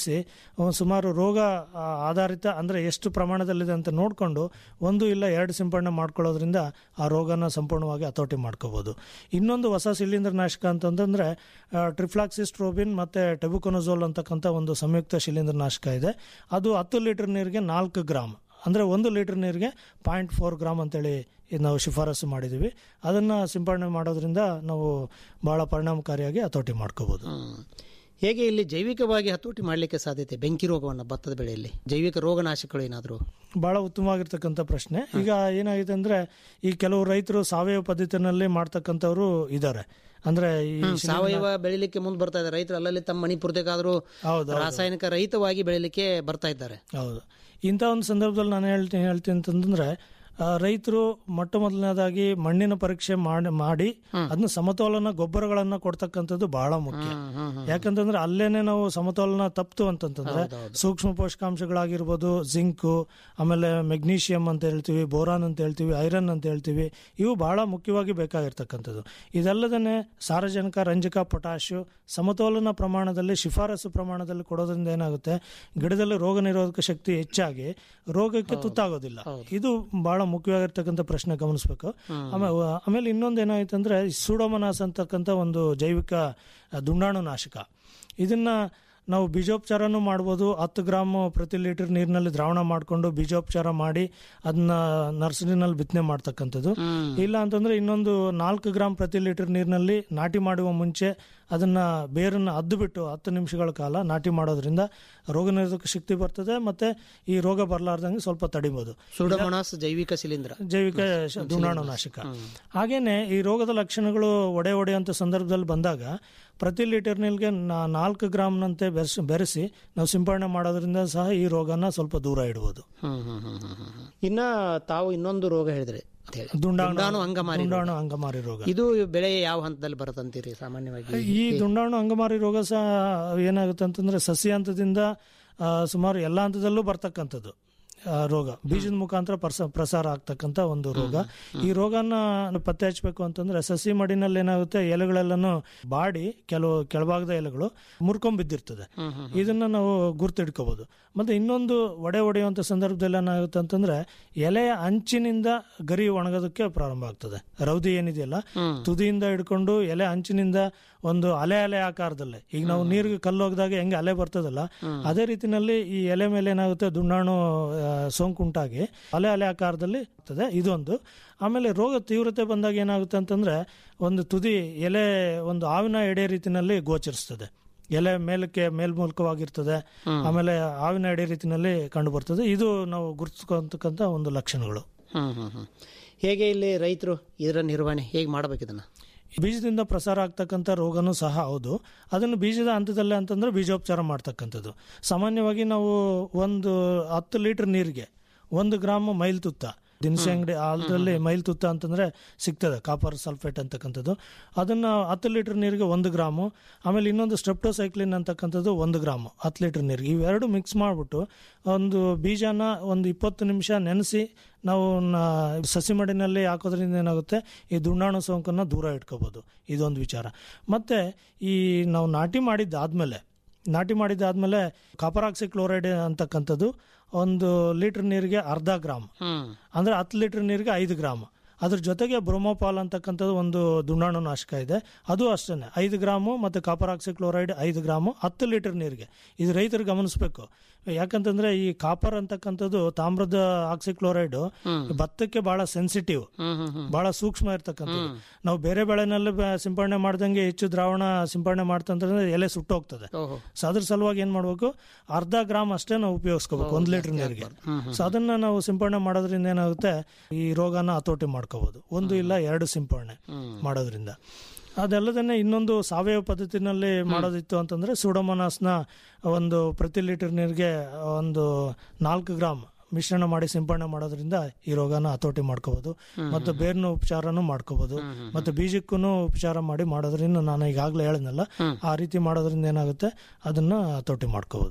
ಸಿಂಪಡಿಸಿ ಒಂದು ಸುಮಾರು ರೋಗ ಆ, ಆಧಾರಿತ ಅಂದರೆ ಎಷ್ಟು ಪ್ರಮಾಣದಲ್ಲಿದೆ ಅಂತ ನೋಡಿಕೊಂಡು ಒಂದು ಇಲ್ಲ ಎರಡು ಸಿಂಪಡಣೆ ಮಾಡ್ಕೊಳ್ಳೋದ್ರಿಂದ ಆ ರೋಗನ ಸಂಪೂರ್ಣವಾಗಿ ಹತೋಟಿ ಮಾಡ್ಕೋಬೋದು ಇನ್ನೊಂದು ಹೊಸ ಶಿಲೀಂಧ್ರನಾಶಕ ಅಂತಂದ್ರೆ ಟ್ರಿಫ್ಲಾಕ್ಸಿಸ್ಟ್ರೋಬಿನ್ ಮತ್ತು ಟೆಬುಕೊನಜೋಲ್ ಅಂತಕ್ಕಂಥ ಒಂದು ಸಂಯುಕ್ತ ಶಿಲೀಂಧ್ರನಾಶಕ ಇದೆ ಅದು ಹತ್ತು ಲೀಟರ್ ನೀರಿಗೆ ನಾಲ್ಕು ಗ್ರಾಮ್ ಅಂದರೆ ಒಂದು ಲೀಟರ್ ನೀರಿಗೆ ಪಾಯಿಂಟ್ ಫೋರ್ ಗ್ರಾಮ್ ಅಂತೇಳಿ ಇದು ನಾವು ಶಿಫಾರಸು ಮಾಡಿದ್ದೀವಿ ಅದನ್ನು ಸಿಂಪಡಣೆ ಮಾಡೋದ್ರಿಂದ ನಾವು ಭಾಳ ಪರಿಣಾಮಕಾರಿಯಾಗಿ ಹತೋಟಿ ಮಾಡ್ಕೋಬೋದು ಹ್ಮ್. ಹೇಗೆ ಇಲ್ಲಿ ಜೈವಿಕವಾಗಿ ಹತೋಟಿ ಮಾಡಲಿಕ್ಕೆ ಸಾಧ್ಯತೆ ಬೆಂಕಿ ರೋಗವನ್ನು ಭತ್ತದ ಬೆಳೆಯಲ್ಲಿ ಜೈವಿಕ ರೋಗನಾಶಕಗಳು ಏನಾದರೂ ಬಹಳ ಉತ್ತಮವಾಗಿರ್ತಕ್ಕಂಥ ಪ್ರಶ್ನೆ ಈಗ ಏನಾಗಿದೆ ಅಂದ್ರೆ ಈ ಕೆಲವು ರೈತರು ಸಾವಯವ ಪದ್ಧತಿನಲ್ಲಿ ಮಾಡ್ತಕ್ಕಂಥವ್ರು ಇದ್ದಾರೆ ಅಂದ್ರೆ ಈ ಸಾವಯವ ಬೆಳಿಲಿಕ್ಕೆ ಮುಂದೆ ಬರ್ತಾ ಇದ್ದಾರೆ ರೈತರು ಅಲ್ಲಲ್ಲಿ ತಮ್ಮ ಮಣಿಪುರತೆಗಾದರೂ ಹೌದು ರಾಸಾಯನಿಕ ರಹಿತವಾಗಿ ಬೆಳಿಲಿಕ್ಕೆ ಬರ್ತಾ ಇದ್ದಾರೆ ಹೌದು ಇಂಥ ಒಂದು ಸಂದರ್ಭದಲ್ಲಿ ನಾನು ಹೇಳ್ತೀನಿ ಹೇಳ್ತೀನಿ ಅಂತಂದ್ರೆ ಆ, ರೈತರು ಮೊಟ್ಟ ಮೊದಲನೇದಾಗಿ ಮಣ್ಣಿನ ಪರೀಕ್ಷೆ ಮಾಡಿ ಮಾಡಿ ಅದನ್ನ ಸಮತೋಲನ ಗೊಬ್ಬರಗಳನ್ನ ಕೊಡ್ತಕ್ಕಂಥದ್ದು ಬಹಳ ಮುಖ್ಯ ಯಾಕಂತಂದ್ರೆ ಅಲ್ಲೇನೆ ನಾವು ಸಮತೋಲನ ತಪ್ತು ಅಂತಂತಂದ್ರೆ ಸೂಕ್ಷ್ಮ ಪೋಷಕಾಂಶಗಳಾಗಿರ್ಬೋದು ಜಿಂಕು ಆಮೇಲೆ ಮೆಗ್ನೀಷಿಯಂ ಅಂತ ಹೇಳ್ತೀವಿ ಬೋರಾನ್ ಅಂತ ಹೇಳ್ತೀವಿ ಐರನ್ ಅಂತ ಹೇಳ್ತೀವಿ ಇವು ಬಹಳ ಮುಖ್ಯವಾಗಿ ಬೇಕಾಗಿರ್ತಕ್ಕಂಥದ್ದು ಇದಲ್ಲದೇ ಸಾರಜನಕ ರಂಜಕ ಪೊಟ್ಯಾಶು ಸಮತೋಲನ ಪ್ರಮಾಣದಲ್ಲಿ ಶಿಫಾರಸು ಪ್ರಮಾಣದಲ್ಲಿ ಕೊಡೋದ್ರಿಂದ ಏನಾಗುತ್ತೆ ಗಿಡದಲ್ಲಿ ರೋಗ ನಿರೋಧಕ ಶಕ್ತಿ ಹೆಚ್ಚಾಗಿ ರೋಗಕ್ಕೆ ತುತ್ತಾಗೋದಿಲ್ಲ ಇದು ಬಹಳ ಮುಖ್ಯವಾಗಿರ್ತಕ್ಕಂಥ ಪ್ರಶ್ನೆ ಗಮನಿಸಬೇಕು ಆಮೇಲೆ ಆಮೇಲೆ ಇನ್ನೊಂದು ಏನಾಯ್ತು ಅಂದ್ರೆ ಸೂಡೋಮನಾಸ್ ಅಂತಕ್ಕಂಥ ಒಂದು ಜೈವಿಕ ಆ, ದುಂಡಾಣು ನಾಶಕ ಇದನ್ನ ನಾವು ಬೀಜೋಪಚಾರನೂ ಮಾಡ್ಬೋದು ಹತ್ತು ಗ್ರಾಮ್ ಪ್ರತಿ ಲೀಟರ್ ನೀರಿನಲ್ಲಿ ದ್ರಾವಣ ಮಾಡಿಕೊಂಡು ಬೀಜೋಪಚಾರ ಮಾಡಿ ಅದನ್ನ ನರ್ಸರಿನಲ್ಲಿ ಬಿತ್ತನೆ ಮಾಡ್ತಕ್ಕಂಥದ್ದು ಇಲ್ಲ ಅಂತಂದ್ರೆ ಇನ್ನೊಂದು ನಾಲ್ಕು ಗ್ರಾಮ್ ಪ್ರತಿ ಲೀಟರ್ ನೀರಿನಲ್ಲಿ ನಾಟಿ ಮಾಡುವ ಮುಂಚೆ ಅದನ್ನ ಬೇರನ್ನ ಅದ್ದು ಬಿಟ್ಟು ಹತ್ತು ನಿಮಿಷಗಳ ಕಾಲ ನಾಟಿ ಮಾಡೋದ್ರಿಂದ ರೋಗ ನಿರೋಧಕ ಶಕ್ತಿ ಬರ್ತದೆ ಮತ್ತೆ ಈ ರೋಗ ಬರಲಾರ್ದಂಗೆ ಸ್ವಲ್ಪ ತಡಿಬೋದು ಸುಡಮಣಾಸ್ ಜೈವಿಕ ಶಿಲೀಂಧ್ರ ಜೈವಿಕ ಶ- ದುಂಡಾಣುನಾಶಕ ಹಾಗೇನೆ ಈ ರೋಗದ ಲಕ್ಷಣಗಳು ಒಡೆ ಒಡೆಯುವಂಥ ಸಂದರ್ಭದಲ್ಲಿ ಬಂದಾಗ ಪ್ರತಿ ಲೀಟರ್ ನೀರಿಗೆ ನಾ- ನಾಲ್ಕು ಗ್ರಾಮ್ನಂತೆ ಬೆರೆಸಿ ಬೆರೆಸಿ ನಾವು ಸಿಂಪಡಣೆ ಮಾಡೋದ್ರಿಂದ ಸಹ ಈ ರೋಗನ ಸ್ವಲ್ಪ ದೂರ ಇಡ್ಬೋದು ಹ್ಮ್ ಹ್ಮ್ ಹ್ಮ್ ಹ್ಮ್ ಹ್ಮ್ ಹ್ಮ್. ಇನ್ನ ತಾವು ಇನ್ನೊಂದು ರೋಗ ಹೇಳಿದ್ರಿ ಅಂತ ಹೇಳಿ. ದುಂಡಾಣು ದುಂಡಾಣು ಅಂಗಮಾರಿ ರೋಗ. ದುಂಡಾಣು ಅಂಗಮಾರಿ ರೋಗ ಇದು ಬೆಳೆ ಯಾವ ಹಂತದಲ್ಲಿ ಬರುತ್ತಂತೀರಿ ಸಾಮಾನ್ಯವಾಗಿ ಈ ದುಂಡಾಣು ಅಂಗಮಾರಿ ರೋಗ ಸಹ ಏನಾಗುತ್ತೆ ಅಂತಂದ್ರೆ ಸಸ್ಯ ಹಂತದಿಂದ ಆ, ಸುಮಾರು ಎಲ್ಲ ಹಂತದಲ್ಲೂ ಬರ್ತಕ್ಕಂಥದ್ದು ಆ, ರೋಗ ಬೀಜದ ಮುಖಾಂತರ ಪ್ರಸ ಪ್ರಸಾರ ಆಗ್ತಕ್ಕಂಥ ಒಂದು ರೋಗ ಈ ರೋಗನ ಪತ್ತೆ ಹಚ್ಚಬೇಕು ಅಂತಂದ್ರೆ ಸಸಿ ಮಡಿನಲ್ಲಿ ಏನಾಗುತ್ತೆ ಎಲೆಗಳೆಲ್ಲನೂ ಬಾಡಿ ಕೆಲವು ಕೆಳಭಾಗದ ಎಲೆಗಳು ಮುರ್ಕೊಂಡ್ ಬಿದ್ದಿರ್ತದೆ ಇದನ್ನ ನಾವು ಗುರ್ತಿಡ್ಕೋಬಹುದು ಮತ್ತೆ ಇನ್ನೊಂದು ಒಡೆ ಹೊಡೆಯುವಂತ ಸಂದರ್ಭದಲ್ಲಿ ಏನಾಗುತ್ತೆ ಅಂತಂದ್ರೆ ಎಲೆಯ ಅಂಚಿನಿಂದ ಗರಿ ಒಣಗೋದಕ್ಕೆ ಪ್ರಾರಂಭ ಆಗ್ತದೆ ರೌದಿ ಏನಿದೆಯಲ್ಲ ತುದಿಯಿಂದ ಹಿಡ್ಕೊಂಡು ಎಲೆ ಅಂಚಿನಿಂದ ಒಂದು ಅಲೆ ಅಲೆ ಆಕಾರದಲ್ಲಿ ಈಗ ನಾವು ನೀರಿಗೆ ಕಲ್ಲು ಹೋಗಿದಾಗ ಹೆಂಗೆ ಅಲೆ ಬರ್ತದಲ್ಲ ಅದೇ ರೀತಿನಲ್ಲಿ ಈ ಎಲೆ ಮೇಲೆ ಏನಾಗುತ್ತೆ ದುಂಡಾಣು ಆ, ಸೋಂಕುಂಟಾಗಿ ಅಲೆ ಅಲೆ ಆಕಾರದಲ್ಲಿ ಆಗ್ತದೆ ಇದೊಂದು ಆಮೇಲೆ ರೋಗ ತೀವ್ರತೆ ಬಂದಾಗ ಏನಾಗುತ್ತೆ ಅಂತಂದ್ರೆ ಒಂದು ತುದಿ ಎಲೆ ಒಂದು ಹಾವಿನ ಎಡೆ ರೀತಿನಲ್ಲಿ ಗೋಚರಿಸ್ತದೆ ಎಲೆ ಮೇಲಕ್ಕೆ ಮೇಲ್ಮೂಲಕವಾಗಿರ್ತದೆ ಆಮೇಲೆ ಹಾವಿನ ಎಡೆ ರೀತಿನಲ್ಲಿ ಕಂಡು ಬರ್ತದೆ ಇದು ನಾವು ಗುರುತಿಸ್ಕೊಂತಕ್ಕಂಥ ಒಂದು ಲಕ್ಷಣಗಳು ಹ್ಮ್ ಹ್ಮ್ ಹ್ಮ್ ಹೇಗೆ ಇಲ್ಲಿ ರೈತರು ಇದರ ನಿರ್ವಹಣೆ ಹೇಗೆ ಮಾಡ್ಬೇಕು ಇದನ್ನ ಬೀಜದಿಂದ ಪ್ರಸಾರ ಆಗ್ತಕ್ಕಂಥ ರೋಗನೂ ಸಹ ಹೌದು ಅದನ್ನು ಬೀಜದ ಹಂತದಲ್ಲೇ ಅಂತಂದ್ರೆ ಬೀಜೋಪಚಾರ ಮಾಡ್ತಕ್ಕಂಥದ್ದು ಸಾಮಾನ್ಯವಾಗಿ ನಾವು ಒಂದು ಹತ್ತು ಲೀಟರ್ ನೀರಿಗೆ ಒಂದು ಗ್ರಾಮ್ ಮೈಲ್ ತುತ್ತ ದಿನಸಿ ಅಂಗಡಿ ಅದರಲ್ಲಿ ಮೈಲ್ ತುತ್ತ ಅಂತಂದ್ರೆ ಸಿಗ್ತದೆ ಕಾಪರ್ ಸಲ್ಫೇಟ್ ಅಂತಕ್ಕಂಥದ್ದು ಅದನ್ನ ಹತ್ತು ಲೀಟರ್ ನೀರಿಗೆ ಒಂದು ಗ್ರಾಮು ಆಮೇಲೆ ಇನ್ನೊಂದು ಸ್ಟ್ರೆಪ್ಟೋಸೈಕ್ಲಿನ್ ಅಂತಕ್ಕಂಥದ್ದು ಒಂದು ಗ್ರಾಮು ಹತ್ತು ಲೀಟರ್ ನೀರಿಗೆ ಇವೆರಡು ಮಿಕ್ಸ್ ಮಾಡಿಬಿಟ್ಟು ಒಂದು ಬೀಜನ ಒಂದು ಇಪ್ಪತ್ತು ನಿಮಿಷ ನೆನೆಸಿ ನಾವು ನ- ಸಸಿ ಮಡಿನಲ್ಲಿ ಹಾಕೋದ್ರಿಂದ ಏನಾಗುತ್ತೆ ಈ ದುಂಡಾಣು ಸೋಂಕನ್ನು ದೂರ ಇಟ್ಕೋಬಹುದು ಇದೊಂದು ವಿಚಾರ ಮತ್ತೆ ಈ ನಾವು ನಾಟಿ ಮಾಡಿದ್ದಾದ್ಮೇಲೆ ನಾಟಿ ಮಾಡಿದ್ದಾದ್ಮೇಲೆ ಕಾಪರಾಕ್ಸಿ ಕ್ಲೋರೈಡ್ ಅಂತಕ್ಕಂಥದ್ದು ಒಂದು ಲೀಟರ್ ನೀರಿಗೆ ಅರ್ಧ ಗ್ರಾಮ್ ಹ್ಮ್ ಅಂದ್ರೆ ಹತ್ತು ಲೀಟರ್ ನೀರಿಗೆ ಐದು ಗ್ರಾಮ್ ಅದ್ರ ಜೊತೆಗೆ ಬ್ರೋಮೋಪಾಲ್ ಅಂತಕ್ಕಂಥದ್ದು ಒಂದು ದುಂಡಾಣು ನಾಶಕ ಇದೆ ಅದು ಅಷ್ಟೇ ಐದು ಗ್ರಾಮು ಮತ್ತು ಕಾಪರ್ ಆಕ್ಸಿಕ್ಲೋರೈಡ್ ಐದು ಗ್ರಾಮು ಹತ್ತು ಲೀಟರ್ ನೀರಿಗೆ ಇದು ರೈತರು ಗಮನಿಸಬೇಕು ಯಾಕಂತಂದ್ರೆ ಈ ಕಾಪರ್ ಅಂತಕ್ಕಂಥದ್ದು ತಾಮ್ರದ ಆಕ್ಸಿಕ್ಲೋರೈಡ್ ಭತ್ತಕ್ಕೆ ಬಹಳ ಸೆನ್ಸಿಟಿವ್ ಬಹಳ ಸೂಕ್ಷ್ಮ ಇರ್ತಕ್ಕಂಥದ್ದು ನಾವು ಬೇರೆ ಬೆಳೆನಲ್ಲಿ ಬ- ಸಿಂಪಡಣೆ ಮಾಡ್ದಂಗೆ ಹೆಚ್ಚು ದ್ರಾವಣ ಸಿಂಪಡಣೆ ಮಾಡ್ತಂದ್ರೆ ಎಲೆ ಸುಟ್ಟೋಗ್ತದೆ ಓಹೋ ಸೊ ಅದ್ರ ಸಲುವಾಗಿ ಏನ್ ಮಾಡ್ಬೇಕು ಅರ್ಧ ಗ್ರಾಮ್ ಅಷ್ಟೇ ನಾವು ಉಪಯೋಗಿಸ್ಕೋಬೇಕು ಒಂದ್ ಲೀಟರ್ ನೀರಿಗೆ ಸೊ ಅದನ್ನ ನಾವು ಸಿಂಪಡಣೆ ಮಾಡೋದ್ರಿಂದ ಏನಾಗುತ್ತೆ ಈ ರೋಗನ ಹತೋಟಿ ಮಾಡ್ಕೋಬಹುದು ಒಂದು ಇಲ್ಲ ಎರಡು ಸಿಂಪಡಣೆ ಮಾಡೋದ್ರಿಂದ ಅದಲ್ಲದೇ ಇನ್ನೊಂದು ಸಾವಯವ ಪದ್ಧತಿನಲ್ಲಿ ಮಾಡೋದಿತ್ತು ಅಂತಂದ್ರೆ ಸುಡೋಮೋನಾಸ್ನ ಒಂದು ಪ್ರತಿ ಲೀಟರ್ ನೀರಿಗೆ ಒಂದು ನಾಲ್ಕು ಗ್ರಾಮ್ ಮಿಶ್ರಣ ಮಾಡಿ ಸಿಂಪಡಣೆ ಮಾಡೋದ್ರಿಂದ ಈ ರೋಗನ ಹತೋಟಿ ಮಾಡ್ಕೋಬಹುದು ಮತ್ತು ಬೇರ್ನ ಉಪಚಾರನೂ ಮಾಡ್ಕೋಬಹುದು ಮತ್ತೆ ಬೀಜಕ್ಕೂ ಉಪಚಾರ ಮಾಡಿ ಮಾಡೋದ್ರಿಂದ ನಾನು ಈಗಾಗಲೇ ಹೇಳಿದ್ನಲ್ಲ ಆ ರೀತಿ ಮಾಡೋದ್ರಿಂದ ಏನಾಗುತ್ತೆ ಅದನ್ನ ಹತೋಟಿ ಮಾಡ್ಕೋಬಹುದು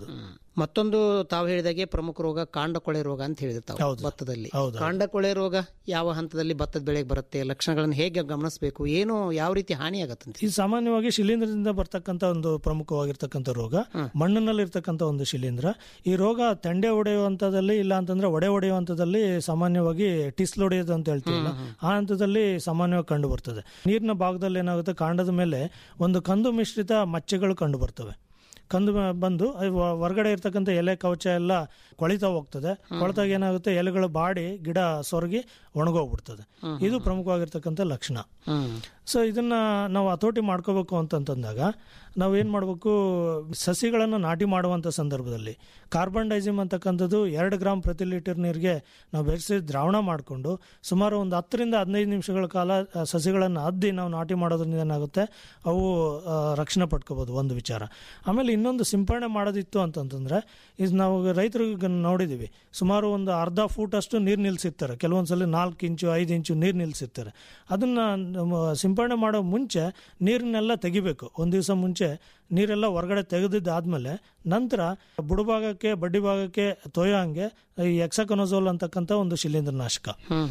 ಮತ್ತೊಂದು ತಾವು ಹೇಳಿದಾಗೆ ಪ್ರಮುಖ ರೋಗ ಕಾಂಡಕೊಳೆ ರೋಗ ಅಂತ ಹೇಳಿದ್ರು ತಾವು ಹೌದು. ಭತ್ತದಲ್ಲಿ ಹೌದು. ಕಾಂಡಕೊಳೆ ರೋಗ ಯಾವ ಹಂತದಲ್ಲಿ ಭತ್ತದ ಬೆಳೆಗೆ ಬರುತ್ತೆ ಲಕ್ಷಣಗಳನ್ನು ಹೇಗೆ ಗಮನಿಸಬೇಕು ಏನು ಯಾವ ರೀತಿ ಹಾನಿ ಆಗತ್ತಂತೆ ಈ ಸಾಮಾನ್ಯವಾಗಿ ಶಿಲೀಂಧ್ರದಿಂದ ಬರ್ತಕ್ಕಂಥ ಒಂದು ಪ್ರಮುಖವಾಗಿರ್ತಕ್ಕಂಥ ರೋಗ ಮಣ್ಣಿನಲ್ಲಿ ಇರ್ತಕ್ಕಂಥ ಒಂದು ಶಿಲೀಂಧ್ರ ಈ ರೋಗ ತೆಂಡೆ ಹೊಡೆಯುವಂಥದ್ದಲ್ಲಿ ಇಲ್ಲ ಅಂತಂದ್ರೆ ಒಡೆ ಹೊಡೆಯುವಂಥದ್ದಲ್ಲಿ ಸಾಮಾನ್ಯವಾಗಿ ಟಿಸ್ಲ್ ಹೊಡೆಯೋದು ಅಂತ ಹೇಳ್ತೀವಲ್ಲ ಆ ಹಂತದಲ್ಲಿ ಸಾಮಾನ್ಯವಾಗಿ ಕಂಡು ಬರ್ತದೆ ನೀರಿನ ಭಾಗದಲ್ಲಿ ಏನಾಗುತ್ತೆ ಕಾಂಡದ ಮೇಲೆ ಒಂದು ಕಂದು ಮಿಶ್ರಿತ ಮಚ್ಚೆಗಳು ಕಂಡು ಬರ್ತವೆ ಕಂದು ಮ- ಬಂದು ಅದು ಹೊ- ಹೊರಗಡೆ ಇರ್ತಕ್ಕಂಥ ಎಲೆ ಕವಚ ಎಲ್ಲ ಕೊಳಿತಾ ಹೋಗ್ತದೆ ಕೊಳೆತಾಗ ಏನಾಗುತ್ತೆ ಎಲೆಗಳು ಬಾಡಿ ಗಿಡ ಸೊರಗಿ ಒಣಗೋಗ್ಬಿಡ್ತದೆ ಇದು ಪ್ರಮುಖವಾಗಿರ್ತಕ್ಕಂಥ ಲಕ್ಷಣ ಸೊ ಇದನ್ನ ನಾವು ಹತೋಟಿ ಮಾಡ್ಕೋಬೇಕು ಅಂತಂತಂದಾಗ ನಾವು ಏನು ಮಾಡಬೇಕು ಸಸಿಗಳನ್ನು ನಾಟಿ ಮಾಡುವಂಥ ಸಂದರ್ಭದಲ್ಲಿ ಕಾರ್ಬನ್ ಡೈಸಿಮ್ ಅಂತಕ್ಕಂಥದ್ದು ಎರಡು ಗ್ರಾಮ್ ಪ್ರತಿ ಲೀಟರ್ ನೀರಿಗೆ ನಾವು ಬೆರೆಸಿ ದ್ರಾವಣ ಮಾಡಿಕೊಂಡು ಸುಮಾರು ಒಂದು ಹತ್ತರಿಂದ ಹದಿನೈದು ನಿಮಿಷಗಳ ಕಾಲ ಆ, ಸಸಿಗಳನ್ನು ಅದ್ದಿ ನಾವು ನಾಟಿ ಮಾಡೋದ್ರಿಂದ ಏನಾಗುತ್ತೆ ಅವು ಆ, ರಕ್ಷಣೆ ಪಡ್ಕೋಬೋದು ಒಂದು ವಿಚಾರ ಆಮೇಲೆ ಇನ್ನೊಂದು ಸಿಂಪರಣೆ ಮಾಡೋದಿತ್ತು ಅಂತಂತಂದ್ರೆ ಇದು ನಾವು ರೈತರಿಗೆ ನೋಡಿದ್ದೀವಿ ಸುಮಾರು ಒಂದು ಅರ್ಧ ಫೂಟ್ ಅಷ್ಟು ನೀರು ನಿಲ್ಸಿರ್ತಾರೆ ಕೆಲವೊಂದ್ಸಲ ನಾಲ್ಕು ಇಂಚು ಐದು ಇಂಚು ನೀರು ನಿಲ್ಸಿರ್ತಾರೆ ಅದನ್ನ ನಮ್ಮ ಸಿಂಪರಣೆ ಮಾಡೋ ಮುಂಚೆ ನೀರನ್ನೆಲ್ಲ ತೆಗಿಬೇಕು ಒಂದು ದಿವಸ ಮುಂಚೆ ನೀರೆಲ್ಲ ಹೊರಗಡೆ ತೆಗೆದಿದ್ದಾದ್ಮೇಲೆ ನಂತರ ಬುಡಭಾಗಕ್ಕೆ ಬಡ್ಡಿ ಭಾಗಕ್ಕೆ ತೊಯ್ಯೋ ಹಂಗೆ ಈ ಎಕ್ಸಕೊನೋಸೋಲ್ ಅಂತಕ್ಕಂಥ ಒಂದು ಶಿಲೀಂಧ್ರನಾಶಕ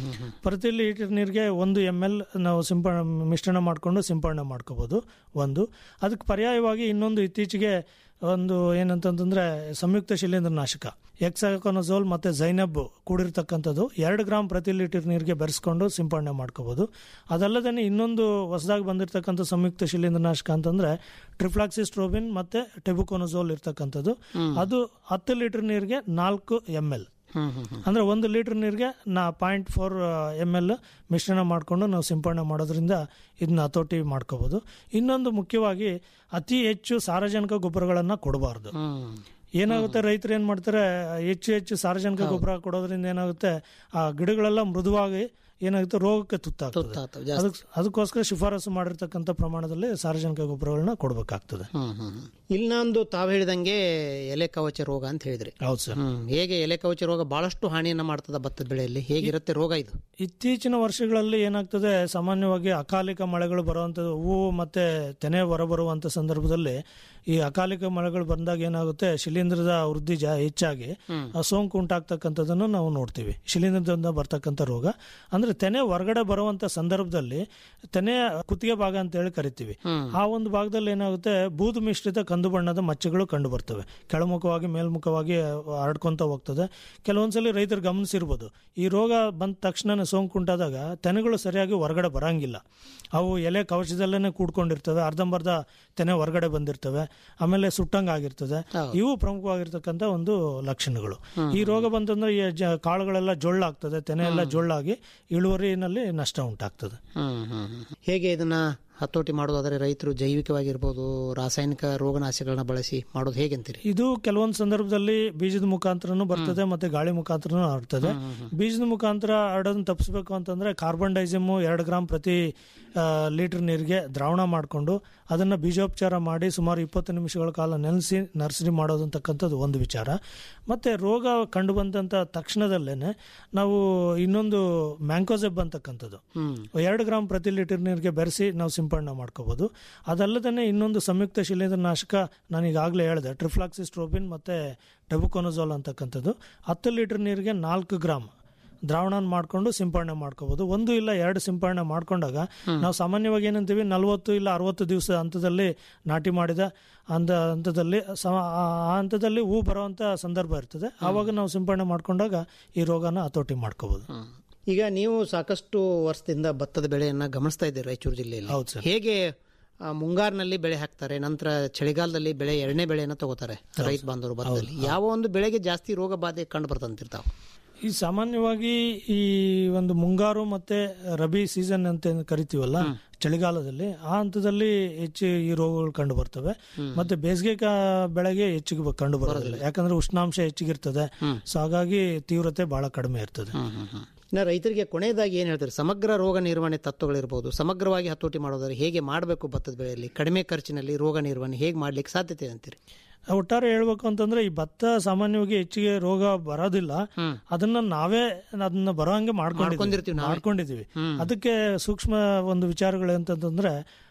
ಪ್ರತಿ ಲೀಟರ್ ನೀರಿಗೆ ಒಂದು ಎಮ್ ಎಲ್ ನಾವು ಸಿಂಪಡಣೆ ಮಿಶ್ರಣ ಮಾಡಿಕೊಂಡು ಸಿಂಪಡಣೆ ಮಾಡ್ಕೋಬೋದು ಒಂದು ಅದಕ್ಕೆ ಪರ್ಯಾಯವಾಗಿ ಇನ್ನೊಂದು ಇತ್ತೀಚೆಗೆ ಒಂದು ಏನಂತಂದ್ರೆ ಸಂಯುಕ್ತ ಶಿಲೀಂಧ್ರನಾಶಕ ಎಕ್ಸಾಕೊನಜೋಲ್ ಮತ್ತೆ ಜೈನಬ್ ಕೂಡಿರ್ತಕ್ಕಂಥದ್ದು ಎರಡು ಗ್ರಾಮ್ ಪ್ರತಿ ಲೀಟರ್ ನೀರಿಗೆ ಬೆರೆಸ್ಕೊಂಡು ಸಿಂಪಡಣೆ ಮಾಡ್ಕೋಬಹುದು ಅದಲ್ಲದೆ ಇನ್ನೊಂದು ಹೊಸದಾಗಿ ಬಂದಿರತಕ್ಕಂಥ ಸಂಯುಕ್ತ ಶಿಲೀಂಧ್ರನಾಶಕ ಅಂತಂದ್ರೆ ಟ್ರಿಫ್ಲಾಕ್ಸಿಸ್ಟ್ರೋಬಿನ್ ಮತ್ತೆ ಟೆಬುಕೊನಜೋಲ್ ಇರ್ತಕ್ಕಂಥದ್ದು ಅದು ಹತ್ತು ಲೀಟರ್ ನೀರಿಗೆ ನಾಲ್ಕು ಎಮ್ ಎಲ್ ಅಂದ್ರೆ ಒಂದು ಲೀಟರ್ ನೀರಿಗೆ ನಾ ಪಾಯಿಂಟ್ ಫೋರ್ ಎಮ್ ಎಲ್ ಮಿಶ್ರಣ ಮಾಡಿಕೊಂಡು ನಾವು ಸಿಂಪಡಣೆ ಮಾಡೋದ್ರಿಂದ ಇದನ್ನ ಹತೋಟಿ ಮಾಡ್ಕೋಬಹುದು ಇನ್ನೊಂದು ಮುಖ್ಯವಾಗಿ ಅತಿ ಹೆಚ್ಚು ಸಾರಜನಕ ಗೊಬ್ಬರಗಳನ್ನ ಕೊಡಬಾರ್ದು ಏನಾಗುತ್ತೆ ರೈತರು ಏನ್ ಮಾಡ್ತಾರೆ ಹೆಚ್ಚು ಹೆಚ್ಚು ಸಾರಜನಕ ಗೊಬ್ಬರ ಕೊಡೋದ್ರಿಂದ ಏನಾಗುತ್ತೆ ಆ ಗಿಡಗಳೆಲ್ಲ ಮೃದುವಾಗಿ ಏನಾಗುತ್ತೆ ರೋಗಕ್ಕೆ ತುತ್ತಾಗ್ತದೆ ತುತ್ತಾಗ್ತವೆ ಜಾಸ್ತಿ. ಅದಕ್ಕೆ ಅದಕ್ಕೋಸ್ಕರ ಶಿಫಾರಸು ಮಾಡಿರ್ತಕ್ಕಂಥ ಪ್ರಮಾಣದಲ್ಲಿ ಸಾರಜನಕ ಗೊಬ್ಬರಗಳನ್ನ ಕೊಡಬೇಕಾಗ್ತದೆ ಇನ್ನೊಂದು ತಾವು ಹೇಳಿದಂಗೆ ಎಲೆ ಕವಚ ರೋಗ ಅಂತ ಹೇಳಿದ್ರಿ ಹೌದು ಸರ್ ಹ್ಮ್ ಹೇಗೆ ಎಲೆ ಕವಚ ರೋಗ ಬಹಳಷ್ಟು ಹಾನಿಯನ್ನ ಮಾಡ್ತದ ಭತ್ತದ ಬೆಳೆಯಲ್ಲಿ ಹೇಗಿರುತ್ತೆ ರೋಗ ಇದು ಇತ್ತೀಚಿನ ವರ್ಷಗಳಲ್ಲಿ ಏನಾಗ್ತದೆ ಸಾಮಾನ್ಯವಾಗಿ ಅಕಾಲಿಕ ಮಳೆಗಳು ಬರುವಂಥದ್ದು ಹೂವು ಮತ್ತೆ ತೆನೆ ಹೊರಬರುವಂಥ ಸಂದರ್ಭದಲ್ಲಿ ಈ ಅಕಾಲಿಕ ಮಳೆಗಳು ಬಂದಾಗ ಏನಾಗುತ್ತೆ ಶಿಲೀಂಧ್ರದ ವೃದ್ಧಿ ಜಾ ಹೆಚ್ಚಾಗಿ ಆ ಸೋಂಕು ಉಂಟಾಗ್ತಕ್ಕಂಥದ್ದನ್ನು ನಾವು ನೋಡ್ತೀವಿ ಶಿಲೀಂಧ್ರದಿಂದ ಬರ್ತಕ್ಕಂಥ ರೋಗ ಅಂದ್ರೆ ತೆನೆ ಹೊರಗಡೆ ಬರುವಂತ ಸಂದರ್ಭದಲ್ಲಿ ತೆನೆ ಕುತ್ತಿಗೆ ಭಾಗ ಅಂತ ಹೇಳಿ ಕರಿತೀವಿ ಆ ಒಂದು ಭಾಗದಲ್ಲಿ ಏನಾಗುತ್ತೆ ಬೂದು ಮಿಶ್ರಿತ ಕಂದು ಬಣ್ಣದ ಮಚ್ಚೆಗಳು ಕಂಡು ಬರ್ತವೆ ಕೆಳಮುಖವಾಗಿ ಮೇಲ್ಮುಖವಾಗಿ ಹರಡ್ಕೊಂತ ಹೋಗ್ತದೆ ಕೆಲವೊಂದ್ಸಲಿ ರೈತರು ಗಮನಿಸಿರ್ಬೋದು ಈ ರೋಗ ಬಂದ ತಕ್ಷಣ ಸೋಂಕು ಉಂಟಾದಾಗ ತೆನೆಗಳು ಸರಿಯಾಗಿ ಹೊರಗಡೆ ಬರಂಗಿಲ್ಲ ಅವು ಎಲೆ ಕವಚದಲ್ಲೇ ಕೂಡ್ಕೊಂಡಿರ್ತವೆ ಅರ್ಧಂಬರ್ಧ ತೆನೆ ಹೊರಗಡೆ ಬಂದಿರ್ತವೆ ಆಮೇಲೆ ಸುಟ್ಟಂಗ ಆಗಿರ್ತದೆ ಇವು ಪ್ರಮುಖವಾಗಿರ್ತಕ್ಕಂಥ ಒಂದು ಲಕ್ಷಣಗಳು ಈ ರೋಗ ಬಂತಂದ್ರೆ ಈ ಜ- ಕಾಳುಗಳೆಲ್ಲ ಜೊಳ್ಳಾಗ್ತದೆ ತೆನೆ ಎಲ್ಲ ಜೊಳ್ಳಾಗಿ ಇಳುವರಿನಲ್ಲಿ ನಷ್ಟ ಉಂಟಾಗ್ತದೆ ಹ್ಮ್ ಹ್ಮ್ ಹ್ಮ್. ಹೇಗೆ ಇದನ್ನ ಹತೋಟಿ ಮಾಡೋದಾದ್ರೆ ರೈತರು ಜೈವಿಕವಾಗಿರ್ಬೋದು ರಾಸಾಯನಿಕ ರೋಗನಾಶಕಗಳನ್ನ ಬಳಸಿ ಮಾಡೋದು ಹೇಗೆ ಅಂತೀರಿ ಇದು ಕೆಲವೊಂದು ಸಂದರ್ಭದಲ್ಲಿ ಬೀಜದ ಮುಖಾಂತರನು ಬರ್ತದೆ ಮತ್ತೆ ಗಾಳಿ ಮುಖಾಂತರನು ಹರಡ್ತದೆ ಬೀಜದ ಮುಖಾಂತರ ಹರಡೋದನ್ನ ತಪ್ಪಿಸ್ಬೇಕು ಅಂತಂದ್ರೆ ಕಾರ್ಬನ್ ಡೈಸಿಮ್ ಎರಡು ಗ್ರಾಮ್ ಪ್ರತಿ ಆ, ಲೀಟರ್ ನೀರಿಗೆ ದ್ರಾವಣ ಮಾಡಿಕೊಂಡು ಅದನ್ನ ಬೀಜೋಪಚಾರ ಮಾಡಿ ಸುಮಾರು ಇಪ್ಪತ್ತು ನಿಮಿಷಗಳ ಕಾಲ ನೆನೆಸಿ ನರ್ಸರಿ ಮಾಡೋದು ಅಂತಕ್ಕಂಥದ್ದು ಒಂದು ವಿಚಾರ ಮತ್ತೆ ರೋಗ ಕಂಡು ಬಂದಂತ ತಕ್ಷಣದಲ್ಲೇನೆ ನಾವು ಇನ್ನೊಂದು ಮ್ಯಾಂಕೋಸೆಬ್ ಅಂತಕ್ಕಂಥದ್ದು ಎರಡು ಗ್ರಾಮ್ ಪ್ರತಿ ಲೀಟರ್ ನೀರಿಗೆ ಬೆರೆಸಿ ನಾವು ಸಿಂಪಡಣೆ ಮಾಡ್ಕೋಬಹುದು ಅದಲ್ಲದೆ ಇನ್ನೊಂದು ಸಂಯುಕ್ತ ಶಿಲೀಂಧ್ರನಾಶಕ ನಾನು ಈಗಾಗಲೇ ಹೇಳಿದೆ ಟ್ರಿಫ್ಲಾಕ್ಸಿಸ್ಟ್ರೋಬಿನ್ ಮತ್ತೆ ಟೆಬುಕೊನಜೋಲ್ ಅಂತಕ್ಕಂಥದ್ದು ಹತ್ತು ಲೀಟರ್ ನೀರಿಗೆ ನಾಲ್ಕು ಗ್ರಾಮ್ ದ್ರಾವಣ ಮಾಡ್ಕೊಂಡು ಸಿಂಪಡಣೆ ಮಾಡ್ಕೋಬಹುದು ಒಂದು ಇಲ್ಲ ಎರಡು ಸಿಂಪಡಣೆ ಮಾಡ್ಕೊಂಡಾಗ ನಾವು ಸಾಮಾನ್ಯವಾಗಿ ಏನಂತೀವಿ ನಲವತ್ತು ಇಲ್ಲ ಅರವತ್ತು ದಿವಸ ಹಂತದಲ್ಲಿ ನಾಟಿ ಮಾಡಿದ ಅಂದ ಹಂತದಲ್ಲಿ ಸಮ- ಆ ಆ ಹಂತದಲ್ಲಿ ಹೂ ಬರುವಂತ ಸಂದರ್ಭ ಇರ್ತದೆ ಆವಾಗ ನಾವು ಸಿಂಪಡಣೆ ಮಾಡ್ಕೊಂಡಾಗ ಈ ರೋಗನ ಹತೋಟಿ ಮಾಡ್ಕೋಬಹುದು ಈಗ ನೀವು ಸಾಕಷ್ಟು ವರ್ಷದಿಂದ ಭತ್ತದ ಬೆಳೆಯನ್ನ ಗಮನಿಸ್ತಾ ಇದ್ದೀರಿ ರಾಯಚೂರು ಜಿಲ್ಲೆಯಲ್ಲಿ ಹೌದು ಸರ್. ಹೇಗೆ ಆ, ಮುಂಗಾರಿನಲ್ಲಿ ಬೆಳೆ ಹಾಕ್ತಾರೆ ನಂತರ ಚಳಿಗಾಲದಲ್ಲಿ ಬೆಳೆ ಎರಡನೇ ಬೆಳೆಯನ್ನ ತಗೋತಾರೆ ರೈತ ಬಾಂಧವರು ಭತ್ತದಲ್ಲಿ ಯಾವ ಒಂದು ಬೆಳೆಗೆ ಜಾಸ್ತಿ ರೋಗ ಬಾಧೆ ಕಂಡು ಬರ್ತಂತಿರ್ತಾವ ಈ ಸಾಮಾನ್ಯವಾಗಿ ಈ ಒಂದು ಮುಂಗಾರು ಮತ್ತೆ ರಬಿ ಸೀಸನ್ ಅಂತ ಏನ್ ಕರಿತೀವಲ್ಲ ಚಳಿಗಾಲದಲ್ಲಿ ಆ ಹಂತದಲ್ಲಿ ಹೆಚ್ಚು ಈ ರೋಗಗಳು ಕಂಡು ಬರ್ತವೆ ಮತ್ತೆ ಬೇಸಿಗೆ ಕಾ- ಬೆಳೆಗೆ ಹೆಚ್ಚಿಗೆ ಬ- ಕಂಡು ಬರೋದಿಲ್ಲ ಯಾಕಂದ್ರೆ ಉಷ್ಣಾಂಶ ಹೆಚ್ಚಿಗಿರ್ತದೆ ಸೊ ಹಾಗಾಗಿ ತೀವ್ರತೆ ಬಹಳ ಕಡಿಮೆ ಇರ್ತದೆ ಇನ್ನು ರೈತರಿಗೆ ಕೊನೆಯದಾಗಿ ಏನು ಹೇಳ್ತಾರೆ ಸಮಗ್ರ ರೋಗ ನಿರ್ವಹಣೆ ತತ್ವಗಳಿರ್ಬೋದು ಸಮಗ್ರವಾಗಿ ಹತೋಟಿ ಮಾಡೋದಾದ್ರೆ ಹೇಗೆ ಮಾಡಬೇಕು ಭತ್ತದ ಬೆಳೆಯಲ್ಲಿ ಕಡಿಮೆ ಖರ್ಚಿನಲ್ಲಿ ರೋಗ ನಿರ್ವಹಣೆ ಹೇಗೆ ಮಾಡ್ಲಿಕ್ಕೆ ಸಾಧ್ಯತೆ ಇದೆ ಅಂತೀರಿ ಒಟ್ಟಾರೆ ಹೇಳ್ಬೇಕು ಅಂತಂದ್ರೆ ಈ ಭತ್ತ ಸಾಮಾನ್ಯವಾಗಿ ಹೆಚ್ಚಿಗೆ ರೋಗ ಬರೋದಿಲ್ಲ ಅದನ್ನ ನಾವೇ ಅದನ್ನ ಬರೋ ಹಂಗೆ ಮಾಡ್ಕೊಂಡಿರ್ತೀವಿ ಮಾಡ್ಕೊಂಡಿದ್ದೀವಿ ಮಾಡ್ಕೊಂಡಿದೀವಿ ಅದಕ್ಕೆ ಸೂಕ್ಷ್ಮ ಒಂದು ವಿಚಾರಗಳು ಅಂತಂದ್ರೆ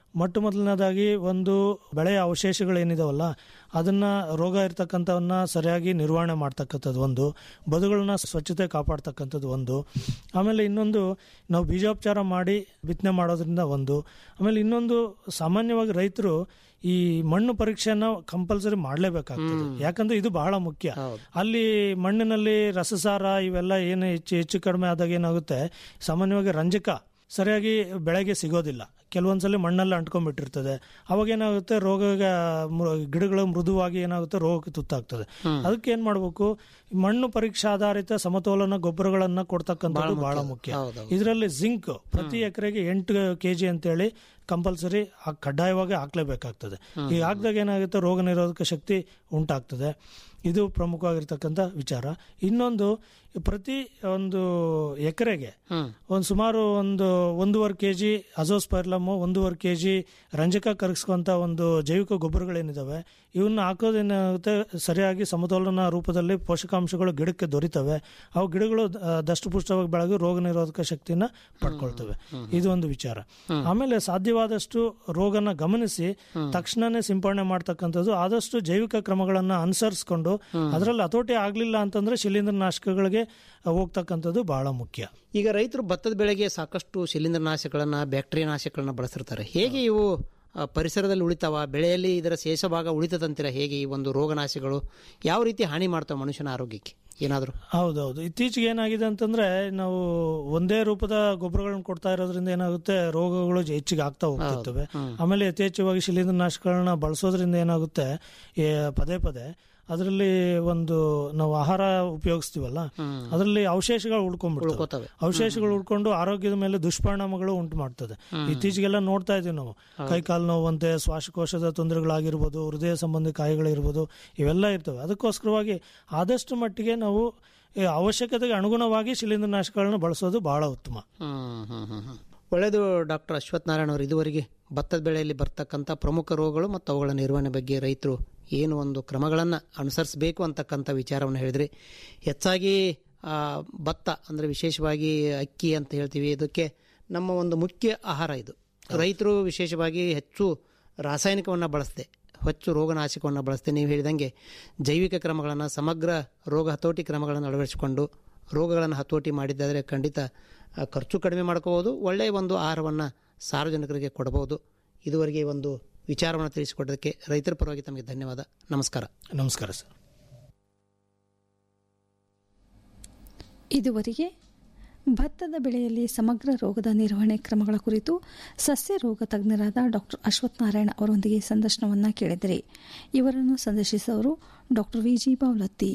ಮೊಟ್ಟ ಮೊದಲನೇದಾಗಿ ಒಂದು ಬೆಳೆಯ ಅವಶೇಷಗಳೇನಿದಾವಲ್ಲ ಅದನ್ನ ರೋಗ ಇರ್ತಕ್ಕಂಥವನ್ನ ಸರಿಯಾಗಿ ನಿರ್ವಹಣೆ ಮಾಡ್ತಕ್ಕಂಥದ್ದು ಒಂದು ಬದುಗಳನ್ನ ಸ್ವಚ್ಛತೆ ಕಾಪಾಡ್ತಕ್ಕಂಥದ್ದು ಒಂದು ಆಮೇಲೆ ಇನ್ನೊಂದು ನಾವು ಬೀಜೋಪಚಾರ ಮಾಡಿ ಬಿತ್ತನೆ ಮಾಡೋದ್ರಿಂದ ಒಂದು ಆಮೇಲೆ ಇನ್ನೊಂದು ಸಾಮಾನ್ಯವಾಗಿ ರೈತರು ಈ ಮಣ್ಣು ಪರೀಕ್ಷೆಯನ್ನ ಕಂಪಲ್ಸರಿ ಮಾಡಲೇಬೇಕಾಗ್ತದೆ ಯಾಕಂದ್ರೆ ಇದು ಬಹಳ ಮುಖ್ಯ ಅಲ್ಲಿ ಮಣ್ಣಿನಲ್ಲಿ ರಸಸಾರ ಇವೆಲ್ಲ ಏನು ಹೆಚ್ಚು ಹೆಚ್ಚು ಕಡಿಮೆ ಆದಾಗ ಏನಾಗುತ್ತೆ ಸಾಮಾನ್ಯವಾಗಿ ರಂಜಕ ಸರಿಯಾಗಿ ಬೆಳೆಗೆ ಸಿಗೋದಿಲ್ಲ ಕೆಲವೊಂದ್ಸಲಿ ಮಣ್ಣಲ್ಲಿ ಅಂಟ್ಕೊಂಡ್ಬಿಟ್ಟಿರ್ತದೆ ಅವಾಗ ಏನಾಗುತ್ತೆ ರೋಗ ಗಿಡಗಳು ಮೃದುವಾಗಿ ಏನಾಗುತ್ತೆ ರೋಗಕ್ಕೆ ತುತ್ತಾಗ್ತದೆ ಅದಕ್ಕೆ ಏನ್ ಮಾಡ್ಬೇಕು ಮಣ್ಣು ಪರೀಕ್ಷಾ ಆಧಾರಿತ ಸಮತೋಲನ ಗೊಬ್ಬರಗಳನ್ನ ಕೊಡ್ತಕ್ಕಂಥದ್ದು ಬಹಳ ಮುಖ್ಯ ಇದರಲ್ಲಿ ಜಿಂಕ್ ಪ್ರತಿ ಎಕರೆಗೆ ಎಂಟು ಕೆಜಿ ಅಂತೇಳಿ ಕಂಪಲ್ಸರಿ ಕಡ್ಡಾಯವಾಗಿ ಹಾಕ್ಲೇಬೇಕಾಗ್ತದೆ ಈಗ ಹಾಕಿದಾಗ ಏನಾಗುತ್ತೆ ರೋಗ ನಿರೋಧಕ ಶಕ್ತಿ ಉಂಟಾಗ್ತದೆ ಇದು ಪ್ರಮುಖವಾಗಿರ್ತಕ್ಕಂಥ ವಿಚಾರ ಇನ್ನೊಂದು ಪ್ರತಿ ಒಂದು ಎಕರೆಗೆ ಒಂದು ಸುಮಾರು ಒಂದು ಒಂದೂವರೆ ಕೆ ಜಿ ಅಜೋಸ್ಪೈರ್ಲಮು ಒಂದೂವರೆ ಕೆ ಜಿ ರಂಜಕ ಕರಗಿಸುವಂಥ ಒಂದು ಜೈವಿಕ ಗೊಬ್ಬರಗಳೇನಿದಾವೆ ಇವನ್ನ ಹಾಕೋದೇನಾಗುತ್ತೆ ಸರಿಯಾಗಿ ಸಮತೋಲನ ರೂಪದಲ್ಲಿ ಪೋಷಕಾಂಶಗಳು ಗಿಡಕ್ಕೆ ದೊರೀತವೆ ಅವು ಗಿಡಗಳು ದಷ್ಟಪುಷ್ಟವಾಗಿ ಬೆಳಗಿ ರೋಗ ನಿರೋಧಕ ಶಕ್ತಿನ ಪಡ್ಕೊಳ್ತವೆ ಇದು ಒಂದು ವಿಚಾರ ಆಮೇಲೆ ಸಾಧ್ಯವಾದಷ್ಟು ರೋಗನ ಗಮನಿಸಿ ತಕ್ಷಣನೇ ಸಿಂಪಡಣೆ ಮಾಡ್ತಕ್ಕಂಥದ್ದು ಆದಷ್ಟು ಜೈವಿಕ ಕ್ರಮಗಳನ್ನ ಅನುಸರಿಸಿಕೊಂಡು ಅದರಲ್ಲಿ ಹತೋಟಿ ಆಗ್ಲಿಲ್ಲ ಅಂತಂದ್ರೆ ಶಿಲೀಂಧ್ರ ನಾಶಕಗಳಿಗೆ ಹೋಗ್ತಕ್ಕಂಥದ್ದು ಬಹಳ ಮುಖ್ಯ ಈಗ ರೈತರು ಭತ್ತದ ಬೆಳೆಗೆ ಸಾಕಷ್ಟು ಶಿಲೀಂಧ್ರ ನಾಶಗಳನ್ನ ಬ್ಯಾಕ್ಟೀರಿಯಾ ನಾಶಗಳನ್ನ ಬಳಸಿರ್ತಾರೆ ಹೇಗೆ ಇವು ಆ, ಪರಿಸರದಲ್ಲಿ ಉಳಿತಾವ ಬೆಳೆಯಲ್ಲಿ ಇದರ ಶೇಷ ಭಾಗ ಉಳಿತದಂತೀರ ಹೇಗೆ ಈ ಒಂದು ರೋಗನಾಶಗಳು ಯಾವ ರೀತಿ ಹಾನಿ ಮಾಡ್ತಾವೆ ಮನುಷ್ಯನ ಆರೋಗ್ಯಕ್ಕೆ ಏನಾದರೂ ಹೌದೌದು ಇತ್ತೀಚೆಗೆ ಏನಾಗಿದೆ ಅಂತಂದ್ರೆ ನಾವು ಒಂದೇ ರೂಪದ ಗೊಬ್ಬರಗಳನ್ನ ಕೊಡ್ತಾ ಇರೋದ್ರಿಂದ ಏನಾಗುತ್ತೆ ರೋಗಗಳು ಹೆಚ್ಚಿಗೆ ಆಗ್ತಾ ಹೋಗ್ತಿರ್ತವೆ ಆಮೇಲೆ ಯಥೇಚ್ಛವಾಗಿ ಶಿಲೀಂಧ್ರನಾಶಕಗಳನ್ನ ಬಳಸೋದ್ರಿಂದ ಏನಾಗುತ್ತೆ ಏ, ಪದೇ ಪದೇ ಅದರಲ್ಲಿ ಒಂದು ನಾವು ಆಹಾರ ಉಪಯೋಗಿಸ್ತೀವಲ್ಲ ಅದರಲ್ಲಿ ಅವಶೇಷಗಳು ಉಳ್ಕೊಂಡ್ಬಿಡ್ತವೆ ಉಳ್ಕೊತವೆ. ಅವಶೇಷಗಳು ಉಳ್ಕೊಂಡು ಆರೋಗ್ಯದ ಮೇಲೆ ದುಷ್ಪರಿಣಾಮಗಳು ಉಂಟು ಮಾಡ್ತದೆ ಇತ್ತೀಚೆಗೆಲ್ಲ ನೋಡ್ತಾ ಇದೀವಿ ನಾವು ಕೈ ಕಾಲು ನೋವಂತೆ ಶ್ವಾಸಕೋಶದ ತೊಂದರೆಗಳಾಗಿರ್ಬೋದು ಹೃದಯ ಸಂಬಂಧಿ ಕಾಯಿಗಳಿರ್ಬೋದು ಇವೆಲ್ಲ ಇರ್ತವೆ ಅದಕ್ಕೋಸ್ಕರವಾಗಿ ಆದಷ್ಟು ಮಟ್ಟಿಗೆ ನಾವು ಈ ಅವಶ್ಯಕತೆಗೆ ಅನುಗುಣವಾಗಿ ಶಿಲೀಂಧ್ರನಾಶಕಗಳನ್ನ ಬಳಸೋದು ಬಹಳ ಉತ್ತಮ ಹ್ಮ್ ಹ್ಮ್ ಹ್ಮ್ ಹ್ಮ್. ಒಳ್ಳೆಯದು ಡಾಕ್ಟರ್ ಅಶ್ವಥ್ ನಾರಾಯಣ ಅವರು ಇದುವರೆಗೆ ಭತ್ತದ ಬೆಳೆಯಲ್ಲಿ ಬರ್ತಕ್ಕಂಥ ಪ್ರಮುಖ ರೋಗಗಳು ಮತ್ತು ಅವುಗಳ ನಿರ್ವಹಣೆ ಬಗ್ಗೆ ರೈತರು ಏನು ಒಂದು ಕ್ರಮಗಳನ್ನು ಅನುಸರಿಸಬೇಕು ಅಂತಕ್ಕಂಥ ವಿಚಾರವನ್ನು ಹೇಳಿದ್ರಿ ಹೆಚ್ಚಾಗಿ ಆ, ಭತ್ತ ಅಂದರೆ ವಿಶೇಷವಾಗಿ ಅಕ್ಕಿ ಅಂತ ಹೇಳ್ತೀವಿ ಇದಕ್ಕೆ ನಮ್ಮ ಒಂದು ಮುಖ್ಯ ಆಹಾರ ಇದು ರೈತರು ವಿಶೇಷವಾಗಿ ಹೆಚ್ಚು ರಾಸಾಯನಿಕವನ್ನು ಬಳಸದೆ ಹೆಚ್ಚು ರೋಗನಾಶಕವನ್ನು ಬಳಸದೆ ನೀವು ಹೇಳಿದಂಗೆ ಜೈವಿಕ ಕ್ರಮಗಳನ್ನು ಸಮಗ್ರ ರೋಗ ಹತೋಟಿ ಕ್ರಮಗಳನ್ನು ಅಳವಡಿಸಿಕೊಂಡು ರೋಗಗಳನ್ನು ಹತೋಟಿ ಮಾಡಿದ್ದಾದರೆ ಖಂಡಿತ ಆ, ಖರ್ಚು ಕಡಿಮೆ ಮಾಡ್ಕೋಬೋದು ಒಳ್ಳೆಯ ಒಂದು ಆಹಾರವನ್ನು ಸಾರ್ವಜನಿಕರಿಗೆ ಕೊಡಬಹುದು ಇದುವರೆಗೆ ಈ ಒಂದು ವಿಚಾರವನ್ನು ತಿಳಿಸಿಕೊಡೋದಕ್ಕೆ ರೈತರ ಪರವಾಗಿ ತಮಗೆ ಧನ್ಯವಾದ ನಮಸ್ಕಾರ ನಮಸ್ಕಾರ ಸರ್ ಇದುವರೆಗೆ ಭತ್ತದ ಬೆಳೆಯಲ್ಲಿ ಸಮಗ್ರ ರೋಗದ ನಿರ್ವಹಣೆ ಕ್ರಮಗಳ ಕುರಿತು ಸಸ್ಯ ರೋಗ ತಜ್ಞರಾದ ಡಾಕ್ಟರ್ ಅಶ್ವಥ್ ನಾರಾಯಣ ಅವರೊಂದಿಗೆ ಸಂದರ್ಶನವನ್ನ ಕೇಳಿದಿರಿ ಇವರನ್ನು ಸಂದರ್ಶಿಸಿದವರು ಡಾಕ್ಟರ್ ವಿಜಿ ಬಾವ್ಲತ್ತಿ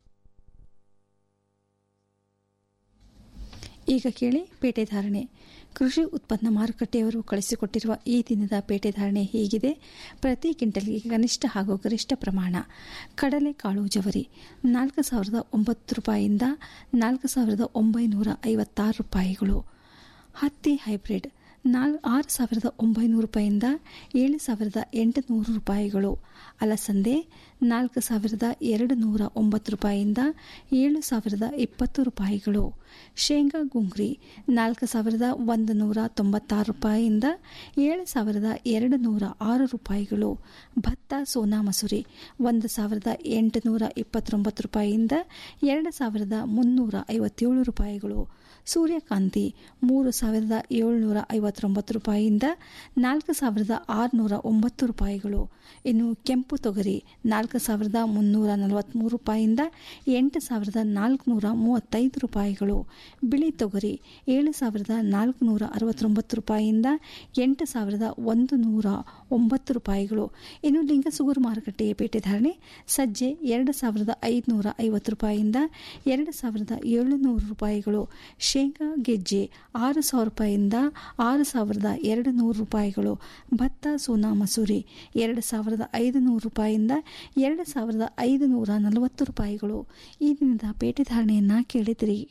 ಈಗ ಕೇಳಿ ಪೇಟೆ ಧಾರಣೆ ಕೃಷಿ ಉತ್ಪನ್ನ ಮಾರುಕಟ್ಟೆಯವರು ಕಳಿಸಿಕೊಟ್ಟಿರುವ ಈ ದಿನದ ಪೇಟೆ ಧಾರಣೆ ಹೀಗಿದೆ ಪ್ರತಿ ಕ್ವಿಂಟಲ್ಗೆ ಕನಿಷ್ಠ ಹಾಗೂ ಗರಿಷ್ಠ ಪ್ರಮಾಣ ಕಡಲೆಕಾಳು ಜವರಿ ನಾಲ್ಕು ಸಾವಿರದ ಒಂಬತ್ತು ರೂಪಾಯಿಯಿಂದ ನಾಲ್ಕು ಸಾವಿರದ ಒಂಬೈನೂರ ಐವತ್ತಾರು ರೂಪಾಯಿಗಳು ಹತ್ತಿ ಹೈಬ್ರಿಡ್ ನಾಲ್ ಆರು ಸಾವಿರದ ಒಂಬೈನೂರು ರೂಪಾಯಿಯಿಂದ ಏಳು ಸಾವಿರದ ಎಂಟುನೂರು ರೂಪಾಯಿಗಳು ಅಲಸಂದೆ ನಾಲ್ಕು ಸಾವಿರದ ಎರಡು ನೂರ ಒಂಬತ್ತು ರೂಪಾಯಿಯಿಂದ ಏಳು ಸಾವಿರದ ಇಪ್ಪತ್ತು ರೂಪಾಯಿಗಳು ಶೇಂಗಾ ಗುಂಗ್ರಿ ನಾಲ್ಕು ಸಾವಿರದ ಒಂದು ನೂರ ತೊಂಬತ್ತಾರು ರೂಪಾಯಿಯಿಂದ ಏಳು ಸಾವಿರದ ಎರಡು ನೂರ ಆರು ರೂಪಾಯಿಗಳು ಭತ್ತ ಸೋನಾ ಮಸೂರಿ ಒಂದು ಸಾವಿರದ ಎಂಟುನೂರ ಇಪ್ಪತ್ತೊಂಬತ್ತು ರೂಪಾಯಿಯಿಂದ ಎರಡು ಸಾವಿರದ ಮುನ್ನೂರ ಐವತ್ತೇಳು ರೂಪಾಯಿಗಳು ಸೂರ್ಯಕಾಂತಿ ಮೂರು ಸಾವಿರದ ಏಳುನೂರ ಐವತ್ತೊಂಬತ್ತು ರೂಪಾಯಿಯಿಂದ ನಾಲ್ಕು ಸಾವಿರದ ಆರುನೂರ ಒಂಬತ್ತು ರೂಪಾಯಿಗಳು ಇನ್ನು ಕೆಂಪು ತೊಗರಿ ನಾಲ್ಕು ಸಾವಿರದ ಮುನ್ನೂರ ನಲವತ್ತ್ಮೂರು ರೂಪಾಯಿಯಿಂದ ಎಂಟು ಸಾವಿರದ ನಾಲ್ಕುನೂರ ಮೂವತ್ತೈದು ರೂಪಾಯಿಗಳು ಬಿಳಿ ತೊಗರಿ ಏಳು ಸಾವಿರದ ನಾಲ್ಕುನೂರ ಅರವತ್ತೊಂಬತ್ತು ರೂಪಾಯಿಯಿಂದ ಎಂಟು ಸಾವಿರದ ಒಂದು ನೂರ ಒಂಬತ್ತು ರೂಪಾಯಿಗಳು ಇನ್ನು ಲಿಂಗಸುಗೂರು ಮಾರುಕಟ್ಟೆಯ ಪೇಟೆ ಧಾರಣೆ ಸಜ್ಜೆ ಎರಡು ಸಾವಿರದ ಐದುನೂರ ಐವತ್ತು ರೂಪಾಯಿಯಿಂದ ಎರಡು ಸಾವಿರದ ಏಳುನೂರು ರೂಪಾಯಿಗಳು ಶೇಂಗಾ ಗೆಜ್ಜೆ ಆರು ಸಾವಿರ ರೂಪಾಯಿಯಿಂದ ಆರು ಸಾವಿರದ ಎರಡು ನೂರು ರೂಪಾಯಿಗಳು ಭತ್ತ ಸೋನಾ ಮಸೂರಿ ಎರಡು ಸಾವಿರದ ಐದು ನೂರು ರೂಪಾಯಿಯಿಂದ ಎರಡು ಸಾವಿರದ ಐದು ನೂರ ನಲವತ್ತು ರೂಪಾಯಿಗಳು ಈ ದಿನದ ಪೇಟೆ ಧಾರಣೆಯನ್ನ ಕೇಳಿದಿರಿ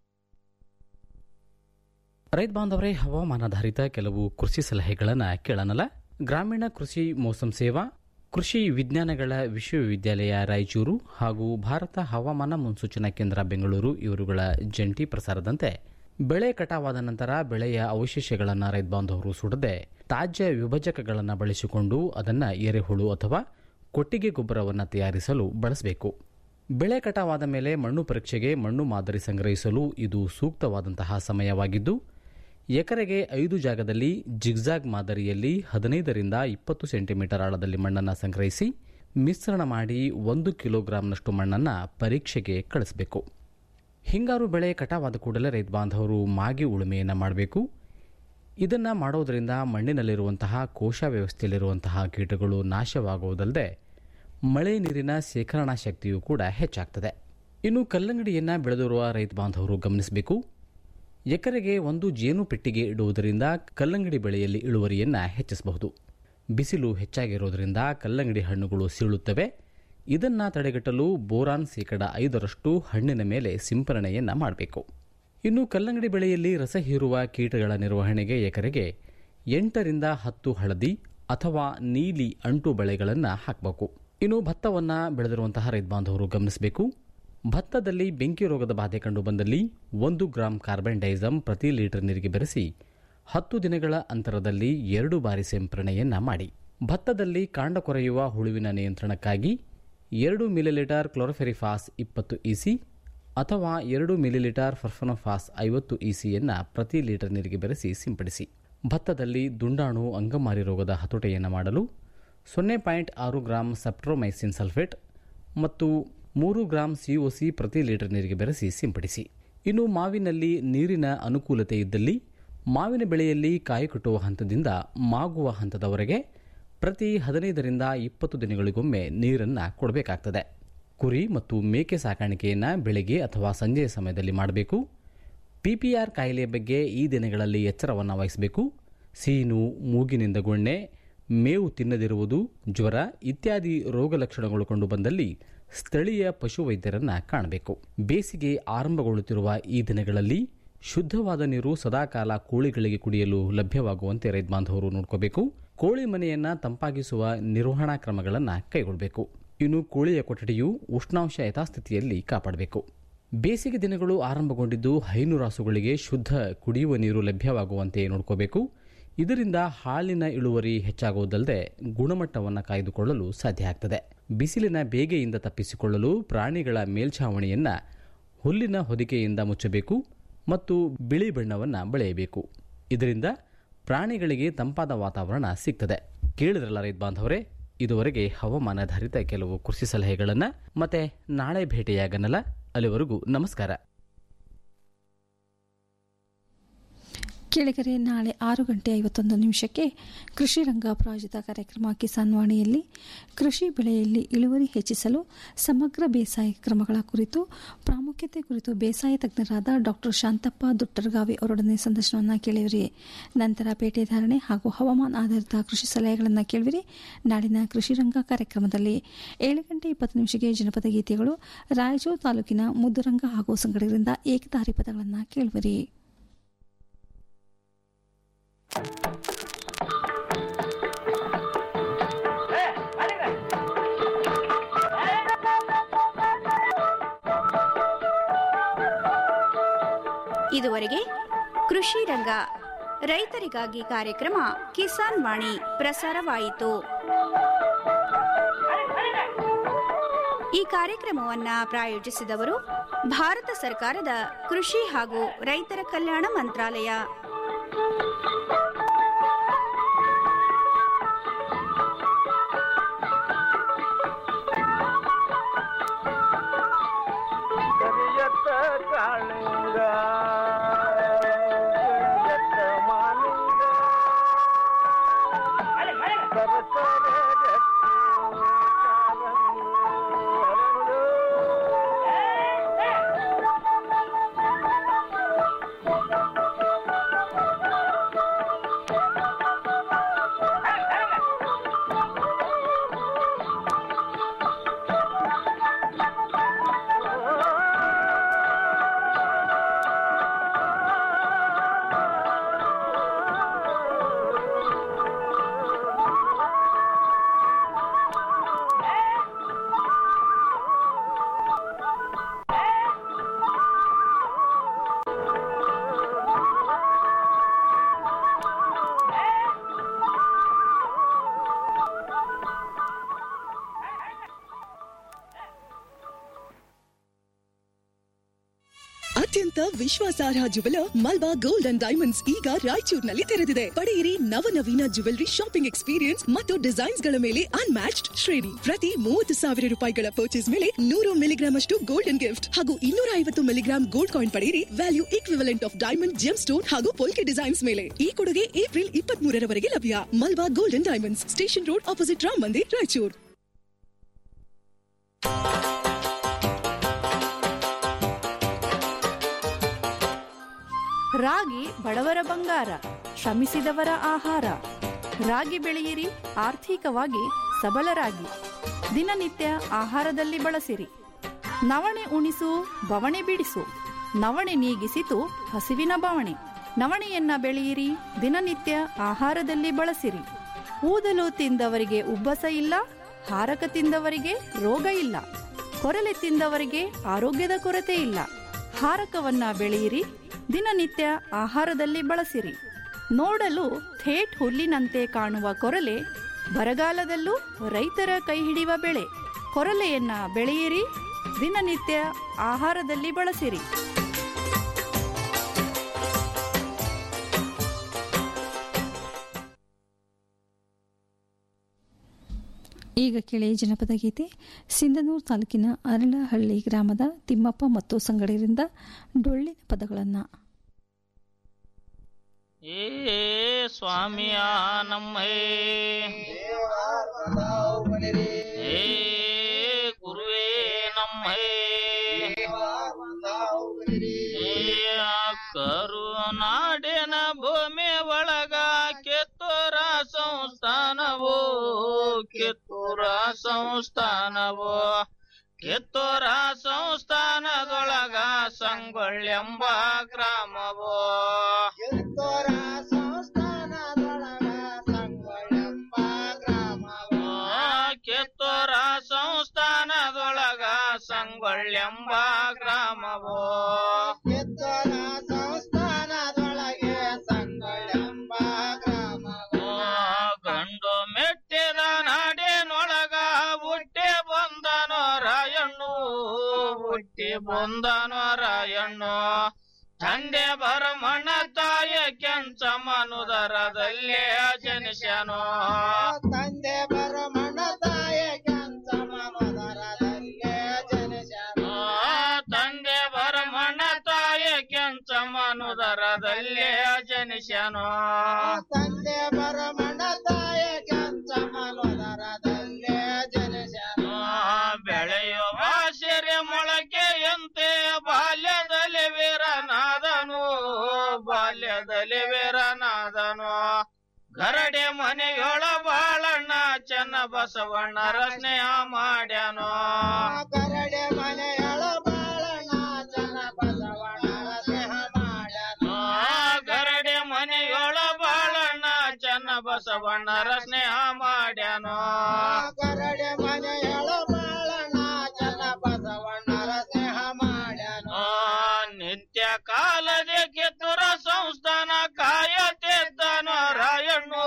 ರೈತ ಬಾಂಧವರೇ ಹವಾಮಾನಾಧಾರಿತ ಕೆಲವು ಕೃಷಿ ಸಲಹೆಗಳನ್ನು ಕೇಳೋಣಲ್ಲ ಗ್ರಾಮೀಣ ಕೃಷಿ ಮೋಸಂ ಸೇವಾ ಕೃಷಿ ವಿಜ್ಞಾನಗಳ ವಿಶ್ವವಿದ್ಯಾಲಯ ರಾಯಚೂರು ಹಾಗೂ ಭಾರತ ಹವಾಮಾನ ಮುನ್ಸೂಚನಾ ಕೇಂದ್ರ ಬೆಂಗಳೂರು ಇವರುಗಳ ಜಂಟಿ ಪ್ರಸಾರದಂತೆ ಬೆಳೆ ಕಟಾವಾದ ನಂತರ ಬೆಳೆಯ ಅವಶೇಷಗಳನ್ನು ರೈತ ಬಾಂಧವರು ಸುಡದೆ ತಾಜ್ಯ ವಿಭಜಕಗಳನ್ನು ಬಳಸಿಕೊಂಡು ಅದನ್ನು ಎರೆಹುಳು ಅಥವಾ ಕೊಟ್ಟಿಗೆ ಗೊಬ್ಬರವನ್ನು ತಯಾರಿಸಲು ಬಳಸಬೇಕು ಬೆಳೆ ಕಟಾವಾದ ಮೇಲೆ ಮಣ್ಣು ಪರೀಕ್ಷೆಗೆ ಮಣ್ಣು ಮಾದರಿ ಸಂಗ್ರಹಿಸಲು ಇದು ಸೂಕ್ತವಾದಂತಹ ಸಮಯವಾಗಿದ್ದು ಎಕರೆಗೆ ಐದು ಜಾಗದಲ್ಲಿ ಜಿಗ್ಜಾಗ್ ಮಾದರಿಯಲ್ಲಿ ಹದಿನೈದರಿಂದ ಇಪ್ಪತ್ತು ಸೆಂಟಿಮೀಟರ್ ಆಳದಲ್ಲಿ ಮಣ್ಣನ್ನು ಸಂಗ್ರಹಿಸಿ ಮಿಶ್ರಣ ಮಾಡಿ ಒಂದು ಕಿಲೋಗ್ರಾಂನಷ್ಟು ಮಣ್ಣನ್ನು ಪರೀಕ್ಷೆಗೆ ಕಳಿಸಬೇಕು ಹಿಂಗಾರು ಬೆಳೆ ಕಟಾವಾದ ಕೂಡಲೇ ರೈತ ಬಾಂಧವರು ಮಾಗಿ ಉಳುಮೆಯನ್ನು ಮಾಡಬೇಕು ಇದನ್ನು ಮಾಡೋದರಿಂದ ಮಣ್ಣಿನಲ್ಲಿರುವಂತಹ ಕೋಶ ವ್ಯವಸ್ಥೆಯಲ್ಲಿರುವಂತಹ ಕೀಟಗಳು ನಾಶವಾಗುವುದಲ್ಲದೆ ಮಳೆ ನೀರಿನ ಶೇಖರಣಾ ಶಕ್ತಿಯೂ ಕೂಡ ಹೆಚ್ಚಾಗ್ತದೆ ಇನ್ನು ಕಲ್ಲಂಗಡಿಯನ್ನು ಬೆಳೆದಿರುವ ರೈತ ಬಾಂಧವರು ಗಮನಿಸಬೇಕು ಎಕರೆಗೆ ಒಂದು ಜೇನು ಪೆಟ್ಟಿಗೆ ಇಡುವುದರಿಂದ ಕಲ್ಲಂಗಡಿ ಬೆಳೆಯಲ್ಲಿ ಇಳುವರಿಯನ್ನು ಹೆಚ್ಚಿಸಬಹುದು ಬಿಸಿಲು ಹೆಚ್ಚಾಗಿರೋದರಿಂದ ಕಲ್ಲಂಗಡಿ ಹಣ್ಣುಗಳು ಸೀಳುತ್ತವೆ ಇದನ್ನು ತಡೆಗಟ್ಟಲು ಬೋರಾನ್ ಶೇಕಡ ಐದರಷ್ಟು ಹಣ್ಣಿನ ಮೇಲೆ ಸಿಂಪರಣೆಯನ್ನು ಮಾಡಬೇಕು ಇನ್ನು ಕಲ್ಲಂಗಡಿ ಬೆಳೆಯಲ್ಲಿ ರಸ ಹೀರುವ ಕೀಟಗಳ ನಿರ್ವಹಣೆಗೆ ಎಕರೆಗೆ ಎಂಟರಿಂದ ಹತ್ತು ಹಳದಿ ಅಥವಾ ನೀಲಿ ಅಂಟು ಬೆಳೆಗಳನ್ನು ಹಾಕಬೇಕು ಇನ್ನು ಭತ್ತವನ್ನು ಬೆಳೆದಿರುವಂತಹ ರೈತ ಬಾಂಧವರು ಗಮನಿಸಬೇಕು ಭತ್ತದಲ್ಲಿ ಬೆಂಕಿ ರೋಗದ ಬಾಧೆ ಕಂಡು ಬಂದಲ್ಲಿ ಒಂದು ಗ್ರಾಂ ಕಾರ್ಬನ್ ಡೈಸಮ್ ಪ್ರತಿ ಲೀಟರ್ ನೀರಿಗೆ ಬೆರೆಸಿ ಹತ್ತು ದಿನಗಳ ಅಂತರದಲ್ಲಿ ಎರಡು ಬಾರಿ ಸಿಂಪರಣೆಯನ್ನ ಮಾಡಿ ಭತ್ತದಲ್ಲಿ ಕಾಂಡ ಕೊರೆಯುವ ಹುಳುವಿನ ನಿಯಂತ್ರಣಕ್ಕಾಗಿ ಎರಡು ಮಿಲಿಲೀಟರ್ ಕ್ಲೋರೋಫೆರಿಫಾಸ್ ಇಪ್ಪತ್ತು ಇಸಿ ಅಥವಾ ಎರಡು ಮಿಲಿಲೀಟರ್ ಫರ್ಫನೋಫಾಸ್ ಐವತ್ತು ಇಸಿಯನ್ನು ಪ್ರತಿ ಲೀಟರ್ ನೀರಿಗೆ ಬೆರೆಸಿ ಸಿಂಪಡಿಸಿ ಭತ್ತದಲ್ಲಿ ದುಂಡಾಣು ಅಂಗಮಾರಿ ರೋಗದ ಹತೋಟೆಯನ್ನು ಮಾಡಲು ಸೊನ್ನೆ ಪಾಯಿಂಟ್ ಆರು ಗ್ರಾಂ ಸೆಪ್ಟ್ರೋಮೈಸಿನ್ ಸಲ್ಫೇಟ್ ಮತ್ತು ಮೂರು ಗ್ರಾಂ ಸಿಒಸಿ ಪ್ರತಿ ಲೀಟರ್ ನೀರಿಗೆ ಬೆರೆಸಿ ಸಿಂಪಡಿಸಿ ಇನ್ನು ಮಾವಿನಲ್ಲಿ ನೀರಿನ ಅನುಕೂಲತೆ ಇದ್ದಲ್ಲಿ ಮಾವಿನ ಬೆಳೆಯಲ್ಲಿ ಕಾಯಿ ಕಟ್ಟುವ ಹಂತದಿಂದ ಮಾಗುವ ಹಂತದವರೆಗೆ ಪ್ರತಿ ಹದಿನೈದರಿಂದ ಇಪ್ಪತ್ತು ದಿನಗಳಿಗೊಮ್ಮೆ ನೀರನ್ನು ಕೊಡಬೇಕಾಗ್ತದೆ ಕುರಿ ಮತ್ತು ಮೇಕೆ ಸಾಕಾಣಿಕೆಯನ್ನು ಬೆಳಗ್ಗೆ ಅಥವಾ ಸಂಜೆಯ ಸಮಯದಲ್ಲಿ ಮಾಡಬೇಕು ಪಿಪಿಆರ್ ಕಾಯಿಲೆಯ ಬಗ್ಗೆ ಈ ದಿನಗಳಲ್ಲಿ ಎಚ್ಚರವನ್ನು ವಹಿಸಬೇಕು ಸೀನು ಮೂಗಿನಿಂದ ಗೊಣ್ಣೆ ಮೇವು ತಿನ್ನದಿರುವುದು ಜ್ವರ ಇತ್ಯಾದಿ ರೋಗ ಲಕ್ಷಣಗಳು ಕಂಡುಬಂದಲ್ಲಿ ಸ್ಥಳೀಯ ಪಶುವೈದ್ಯರನ್ನ ಕಾಣಬೇಕು ಬೇಸಿಗೆ ಆರಂಭಗೊಳ್ಳುತ್ತಿರುವ ಈ ದಿನಗಳಲ್ಲಿ ಶುದ್ಧವಾದ ನೀರು ಸದಾಕಾಲ ಕೋಳಿಗಳಿಗೆ ಕುಡಿಯಲು ಲಭ್ಯವಾಗುವಂತೆ ರೈತ ಬಾಂಧವರು ನೋಡ್ಕೋಬೇಕು ಕೋಳಿ ಮನೆಯನ್ನ ತಂಪಾಗಿಸುವ ನಿರ್ವಹಣಾ ಕ್ರಮಗಳನ್ನು ಕೈಗೊಳ್ಳಬೇಕು ಇನ್ನು ಕೋಳಿಯ ಕೊಠಡಿಯು ಉಷ್ಣಾಂಶ ಯಥಾಸ್ಥಿತಿಯಲ್ಲಿ ಕಾಪಾಡಬೇಕು ಬೇಸಿಗೆ ದಿನಗಳು ಆರಂಭಗೊಂಡಿದ್ದು ಹೈನುರಾಸುಗಳಿಗೆ ಶುದ್ಧ ಕುಡಿಯುವ ನೀರು ಲಭ್ಯವಾಗುವಂತೆ ನೋಡ್ಕೋಬೇಕು ಇದರಿಂದ ಹಾಲಿನ ಇಳುವರಿ ಹೆಚ್ಚಾಗುವುದಲ್ಲದೆ ಗುಣಮಟ್ಟವನ್ನು ಕಾಯ್ದುಕೊಳ್ಳಲು ಸಾಧ್ಯ ಆಗ್ತದೆ ಬಿಸಿಲಿನ ಬೇಗೆಯಿಂದ ತಪ್ಪಿಸಿಕೊಳ್ಳಲು ಪ್ರಾಣಿಗಳ ಮೇಲ್ಛಾವಣಿಯನ್ನ ಹುಲ್ಲಿನ ಹೊದಿಕೆಯಿಂದ ಮುಚ್ಚಬೇಕು ಮತ್ತು ಬಿಳಿ ಬಣ್ಣವನ್ನು ಬೆಳೆಯಬೇಕು ಇದರಿಂದ ಪ್ರಾಣಿಗಳಿಗೆ ತಂಪಾದ ವಾತಾವರಣ ಸಿಗ್ತದೆ ಕೇಳಿದ್ರಲ್ಲ ರೈತ ಬಾಂಧವರೇ ಇದುವರೆಗೆ ಹವಾಮಾನಾಧಾರಿತ ಕೆಲವು ಕೃಷಿ ಸಲಹೆಗಳನ್ನು ಮತ್ತೆ ನಾಳೆ ಭೇಟಿಯಾಗನಲ್ಲ ಅಲ್ಲಿವರೆಗೂ ನಮಸ್ಕಾರ ಕೆಳಗರೆ ನಾಳೆ ಆರು ಗಂಟೆ ಐವತ್ತೊಂದು ನಿಮಿಷಕ್ಕೆ ಕೃಷಿ ರಂಗ ಪ್ರಾಯೋಜಿತ ಕಾರ್ಯಕ್ರಮ ಕಿಸಾನ್ ವಾಣಿಯಲ್ಲಿ ಕೃಷಿ ಬೆಳೆಯಲ್ಲಿ ಇಳುವರಿ ಹೆಚ್ಚಿಸಲು ಸಮಗ್ರ ಬೇಸಾಯ ಕ್ರಮಗಳ ಕುರಿತು ಪ್ರಾಮುಖ್ಯತೆ ಕುರಿತು ಬೇಸಾಯ ತಜ್ಞರಾದ ಡಾಕ್ಟರ್ ಶಾಂತಪ್ಪ ದುಟ್ಟರ್ಗಾವಿ ಅವರೊಡನೆ ಸಂದರ್ಶನವನ್ನು ಕೇಳಿವಿರಿ ನಂತರ ಪೇಟೆ ಧಾರಣೆ ಹಾಗೂ ಹವಾಮಾನ ಆಧಾರಿತ ಕೃಷಿ ಸಲಹೆಗಳನ್ನು ಕೇಳಿವಿರಿ ನಾಡಿನ ಕೃಷಿ ರಂಗ ಕಾರ್ಯಕ್ರಮದಲ್ಲಿ ಏಳು ಗಂಟೆ ಇಪ್ಪತ್ತು ನಿಮಿಷಕ್ಕೆ ಜನಪದ ಗೀತೆಗಳು ರಾಯಚೂರು ತಾಲೂಕಿನ ಮುದ್ದುರಂಗ ಹಾಗೂ ಸಂಗಡಿಗರಿಂದ ಏಕದಾರಿ ಪದಗಳನ್ನು ಕೇಳುವಿರಿ ಇದುವರೆಗೆ ಕೃಷಿ ರಂಗ ರೈತರಿಗಾಗಿ ಕಾರ್ಯಕ್ರಮ ಕಿಸಾನ್ ವಾಣಿ ಪ್ರಸಾರವಾಯಿತು ಈ ಕಾರ್ಯಕ್ರಮವನ್ನ ಪ್ರಾಯೋಜಿಸಿದವರು ಭಾರತ ಸರ್ಕಾರದ ಕೃಷಿ ಹಾಗೂ ರೈತರ ಕಲ್ಯಾಣ ಮಂತ್ರಾಲಯ ಕರಿಯತ್ತ ಕಾಳಿಂಗ ಕರಿಯತ್ತ ಮಾಲಿಂಗ ಸರಸರ ಗಟ್ಟಿ ಕಾಲಂದು ಹರಳು. ಅತ್ಯಂತ ವಿಶ್ವಾಸಾರ್ಹ jeweller Malabar gold and diamonds ಈಗ ರಾಯಚೂರಿನಲ್ಲಿ ತೆರೆದಿದೆ ಪಡೆಯಿರಿ ನವನವೀನ ಜುವೆಲರಿ ಶಾಪಿಂಗ್ ಎಕ್ಸ್ಪೀರಿಯನ್ಸ್ ಮತ್ತು ಡಿಸೈನ್ಸ್ ಗಳ ಮೇಲೆ ಅನ್ಮ್ಯಾಚ್ಡ್ ಶ್ರೇಣಿ ಪ್ರತಿ ಮೂವತ್ತು ಸಾವಿರ ರೂಪಾಯಿಗಳ ಪರ್ಚೇಸ್ ಮೇಲೆ ನೂರು ಮಿಲಿಗ್ರಾಮ್ ಅಷ್ಟು ಗೋಲ್ಡನ್ ಗಿಫ್ಟ್ ಹಾಗೂ ಇನ್ನೂರ ಐವತ್ತು ಮಿಲಿಗ್ರಾಮ್ ಗೋಲ್ಡ್ ಕಾಯಿನ್ ಪಡೆಯಿರಿ value equivalent of diamond gemstone ಹಾಗೂ ಪೋಲ್ಕೆ ಡಿಸೈನ್ಸ್ ಮೇಲೆ ಈ ಕೊಡುಗೆ ಏಪ್ರಿಲ್ ಇಪ್ಪತ್ತ್ ಮೂರರವರೆಗೆ ಲಭ್ಯ Malabar golden diamonds station road opposite Ram Mandir Raichur ರಾಗಿ ಬಡವರ ಬಂಗಾರ ಶ್ರಮಿಸಿದವರ ಆಹಾರ ರಾಗಿ ಬೆಳೆಯಿರಿ ಆರ್ಥಿಕವಾಗಿ ಸಬಲರಾಗಿ ದಿನನಿತ್ಯ ಆಹಾರದಲ್ಲಿ ಬಳಸಿರಿ ನವಣೆ ಉಣಿಸು ಬವಣೆ ಬಿಡಿಸು ನವಣೆ ನೀಗಿಸಿತು ಹಸಿವಿನ ಬವಣೆ ನವಣೆಯನ್ನ ಬೆಳೆಯಿರಿ ದಿನನಿತ್ಯ ಆಹಾರದಲ್ಲಿ ಬಳಸಿರಿ ಊದಲು ತಿಂದವರಿಗೆ ಉಬ್ಬಸ ಇಲ್ಲ ಹಾರಕ ತಿಂದವರಿಗೆ ರೋಗ ಇಲ್ಲ ಕೊರಲೆ ತಿಂದವರಿಗೆ ಆರೋಗ್ಯದ ಕೊರತೆ ಇಲ್ಲ ಹಾರಕವನ್ನ ಬೆಳೆಯಿರಿ ದಿನನಿತ್ಯ ಆಹಾರದಲ್ಲಿ ಬಳಸಿರಿ ನೋಡಲು ಥೇಟ್ ಹುಲ್ಲಿನಂತೆ ಕಾಣುವ ಕೊರಲೆ ಬರಗಾಲದಲ್ಲೂ ರೈತರ ಕೈ ಹಿಡಿಯುವ ಬೆಳೆ ಕೊರಲೆಯನ್ನ ಬೆಳೆಯಿರಿ ದಿನನಿತ್ಯ ಆಹಾರದಲ್ಲಿ ಬಳಸಿರಿ ಈಗ ಕೇಳಿ ಜನಪದ ಗೀತೆ ಸಿಂಧನೂರು ತಾಲೂಕಿನ ಅರಳಹಳ್ಳಿ ಗ್ರಾಮದ ತಿಮ್ಮಪ್ಪ ಮತ್ತು ಸಂಗಡಿಗರಿಂದ ಡೊಳ್ಳಿನ ಪದಗಳನ್ನು ಏ ಸ್ವಾಮಿಯ ನಮ್ಮೇ ಏ ಗುರುವೇ ನಮ್ಮೇ ಏ ಕರುನಾಡಿನ ಭೂಮಿ ಒಳಗ ಕಿತ್ತೂರ ಸಂಸ್ಥಾನವೋ ಕಿತ್ತೂರ ಸಂಸ್ಥಾನವೋ ಕಿತ್ತೂರ ಸಂಸ್ಥಾನದೊಳಗ ಸಂಗೊಳ್ಳೆಂಬ ಗ್ರಾಮವೋ ಕಿತ್ತೂರ ಸಂಸ್ಥಾನದೊಳಗ ಸಂಗೊಳ್ಳೆಂಬ ಗ್ರಾಮವೋ ಕಿತ್ತೂರ ಸಂಸ್ಥಾನದೊಳಗ ಸಂಗೊಳ್ಳೆಂಬ ಗ್ರಾಮವೋ ಕಿತ್ತೂರ ಸಂಸ್ಥಾನದೊಳಗೆ ಸಂಗೊಳ್ಳೆಂಬ ಗ್ರಾಮವೋ ಗಂಡು ಮೆಟ್ಟಿದ ನಾಡಿನೊಳಗ ಹುಟ್ಟಿ ಬಂದನೋ ರಾಯಣ್ಣು ಹುಟ್ಟಿ ಬಂದನೋ ರಾಯಣ್ಣು ತಂದೆ ಬರಮಣ್ಣ ತಾಯ ಕೆಂಚ ಮನುದರದಲ್ಲೇ ಜನಿಸ್ಯಾನೋ ತಂದೆ ಬರಮಣ್ಣ ತಾಯ ಕೆಂಚ ಮನುದರದಲ್ಲೇ ಜನಿಸ್ಯಾನೋ ತಂದೆ ಬರಮಣ್ಣ ತಾಯ ಕೆಂಚ ಮನುದರದಲ್ಲೇ ಜನಿಸ್ಯಾನೋ ತಂದೆ ಬರಮಣ್ಣ ತಾಯ ಕೆಂಚ ಮನುದರದಲ್ಲೇ ಜನಿಸ್ಯಾನೋ ಬೆಳೆಯುವ ಸಿರಿ ಮೊಳಕೆಯಂತೆ ಬಾಲ್ಯದಲ್ಲಿ ವೀರನಾದನು ಬಾಲ್ಯದಲ್ಲಿ ವೀರನಾದನು ಗರಡೆ ಮನೆಯೊಳ ಬಾಳಣ್ಣ ಚೆನ್ನ ಬಸವಣ್ಣರ ಸ್ನೇಹ ಮಾಡ್ಯಾನೋ ಗರಡೆ ಮನೆಯೊಳ ಬಾಳಣ್ಣ ಚೆನ್ನ ಬಸವಣ್ಣರ ಸ್ನೇಹ ಮಾಡ್ಯಾನೋ ಗರಡೆ ಮನೆಯೊಳ ಬಾಳಣ್ಣ ಚೆನ್ನ ಬಸವಣ್ಣರ ಸ್ನೇಹ ಮಾಡ್ಯಾನೋ ಗರಡೆ ಮನೆಯೊಳ ಬಾಳಣ್ಣ ಚೆನ್ನ ಬಸವಣ್ಣರ ಸ್ನೇಹ ಮಾಡ್ಯಾನೋ ನಿತ್ಯ ಕಾಲದ ಕಿತ್ತೂರ ಸಂಸ್ಥಾನ ಕಾಯತಿದ್ದನೋ ರಾಯಣ್ಣು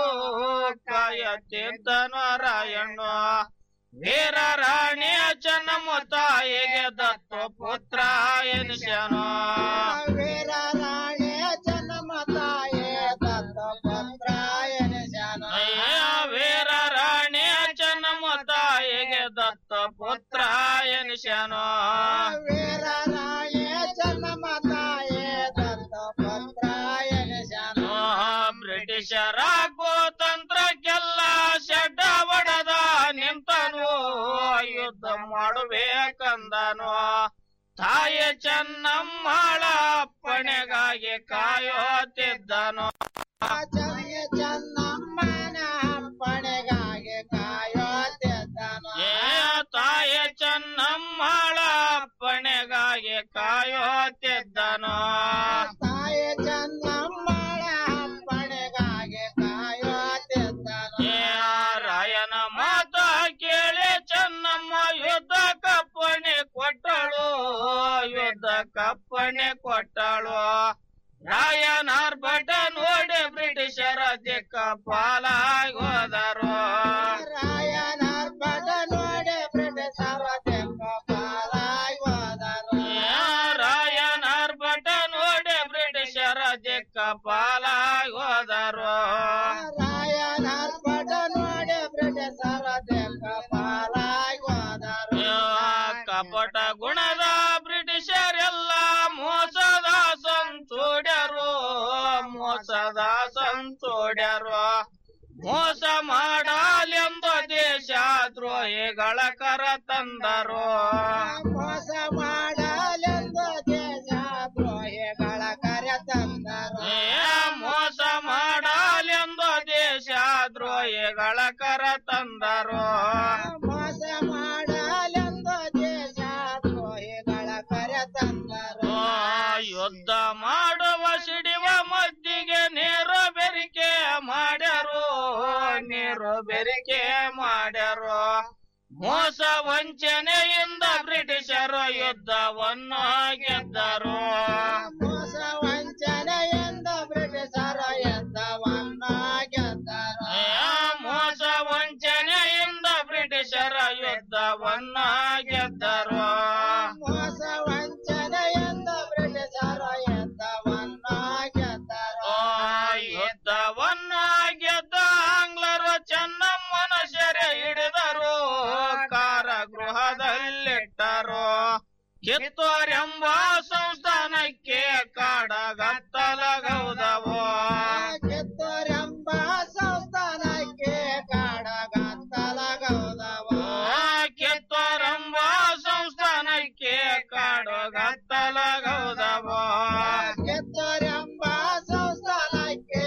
ಕಾಯತಿದ್ದನೋ ರಾಯಣ್ಣು ವೀರ ರಾಣಿಯ ಚೆನ್ನಮ್ಮ ತಾಯಿಗೆ ದತ್ತು ಪುತ್ರ ಎನಿಸ್ಯಾನೋ ವೀರ ರಾಣಿಯ ಚೆನ್ನಮ್ಮ ತಾಯಿ ದತ್ತು ಪುತ್ರ ಎನಿಸ್ಯಾನೋ ವೀರ ರಾಣಿಯ ಚೆನ್ನಮ್ಮ ತಾಯಿಗೆ ದತ್ತ ಪುತ್ರ ಎನಿಸ್ಯಾನೋ ವೀರ ರಾಣಿಯ ಚೆನ್ನಮ್ಮ ತಾಯಿ ದತ್ತ ಪುತ್ರ ಎನಿಸ್ಯಾನೋ ಬ್ರಿಟಿಷರ ತಂತ್ರಕ್ಕೆಲ್ಲ ಶೆಡ್ಡ ಹೊಡೆದ ನಿಂತನು ಯುದ್ಧ ಮಾಡಬೇಕಂದನು ತಾಯ ಚೆನ್ನಮ್ಮಳ ಅಪ್ಪಣೆಗಾಗಿ ಕಾಯೋತಿದ್ದನು ಚೆನ್ನಮ್ಮನ ಅಪ್ಪಣೆಗಾಗಿ ಕಾಯೋತಿದ್ದನು ತಾಯ ಚೆನ್ನಮ್ಮಳ ಅಪ್ಪಣೆಗಾಗಿ ಕಾಯೋತಿದ್ದನು ತಾಯ ಚೆನ್ನಮ್ಮಳ ಅಪ್ಪಣೆಗಾಗಿ ಕಾಯೋತಿದ್ದನು ರಾಯನ ಮಾತ ಕೇಳಿ ಚೆನ್ನಮ್ಮ ಯುದ್ಧ ಕಪ್ಪಣೆ ಕೊಟ್ಟಳು ಯುದ್ಧ ಕಪ್ಪಣೆ ಕೊಟ್ಟಳು ರಾಯನಾರ್ ಬಟ ನೋಡಿ ಬ್ರಿಟಿಷರ ದಿಕ್ಕ ಪಾಲಾಗಿ ಹೋದರು ರಾಯನಾರ್ ಬಟ ನೋಡಿ ಬ್ರಿಟಿಷರ ದಿಕ್ಕ ಪಾಲಾಗಿ ಹೋದರು ರಾಯನಾರ್ ಬಟ ದಿಕ್ಕ ಪಾಲಾಗಿ ಹೋದರು ರಾಯನಾರ್ಪಟ ನೋಡಿ ಬ್ರಿಟಿಷರ ದಿಕ್ಕ ಪಾಲಾಗಿ ಹೋದರು ಕಪಟ ಗುಣದ ಬ್ರಿಟಿಷರೆಲ್ಲ ಮೋಸದ ಸಂತೋಡ್ಯರು ಮೋಸದ ಸಂತೋಡ್ಯರು ಮೋಸ ಮಾಡಲೆಂದು ದೇಶ ದ್ರೋಹಿಗಳ ಕರ ತಂದರು ಮೋಸ ಮಾಡಲೆಂದು ದೇಶ ದ್ರೋಹಿಗಳ ಕರ ತಂದರು ಮೋಸ ಮಾಡಲೆಂದು ದೇಶ ದ್ರೋಹಿಗಳ ಕರ ತಂದರು ಮೋಸ ಮಾಡಲೆಂದು ದೇಶ ದ್ರೋಹಿಗಳ ಕರ ತಂದರು ಯುದ್ಧ ಮಾಡುವ ಸಿಡಿವ ಮದ್ದಿಗೆ ನೇರು ಬೆರಿಕೆ ಮಾಡ್ಯಾರು ನೀರು ಬೆರಿಕೆ ಮಾಡ್ಯಾರು ಮೋಸ ವಂಚನೆಯಿಂದ ಬ್ರಿಟಿಷರು ಯುದ್ಧವನ್ನು ಗೆದ್ದರು ಮೋಸ ವಂಚನೆಯಿಂದ ಬ್ರಿಟಿಷರ ಯುದ್ಧವನ್ನು ಗೆದ್ದರು ಮೋಸ ವಂಚನೆಯಿಂದ ಬ್ರಿಟಿಷರ ಯುದ್ಧವನ್ನು ಗೆದ್ದರು ಮೋಸ ವಂಚನೆಯಿಂದ ಬ್ರಿಟಿಷರ ಯುದ್ಧವನ್ನು ಗೆದ್ದರು ಯುದ್ಧವನ್ನು ಗೆದ್ದ ಆಂಗ್ಲರು ಚೆನ್ನಮ್ಮನ ಸೆರೆ ಹಿಡಿದರು ಕಾರಾಗೃಹದಲ್ಲಿಟ್ಟರು ಕಿತ್ತೂರೆಂಬ ಸಂಸ್ಥಾನಕ್ಕೆ ಕಾಡಗತ್ತಲಗೌದವು ಕಿತ್ತೂರೆಂಬ ಸಂಸ್ಥಾನಕ್ಕೆ ಕಾಡಗತ್ತಲಗೌದವು ಕಿತ್ತೂರೆಂಬ ಸಂಸ್ಥಾನಕ್ಕೆ ಕಾಡಗತ್ತಲಗೌದವು ಕಿತ್ತೂರೆಂಬ ಸಂಸ್ಥಾನಕ್ಕೆ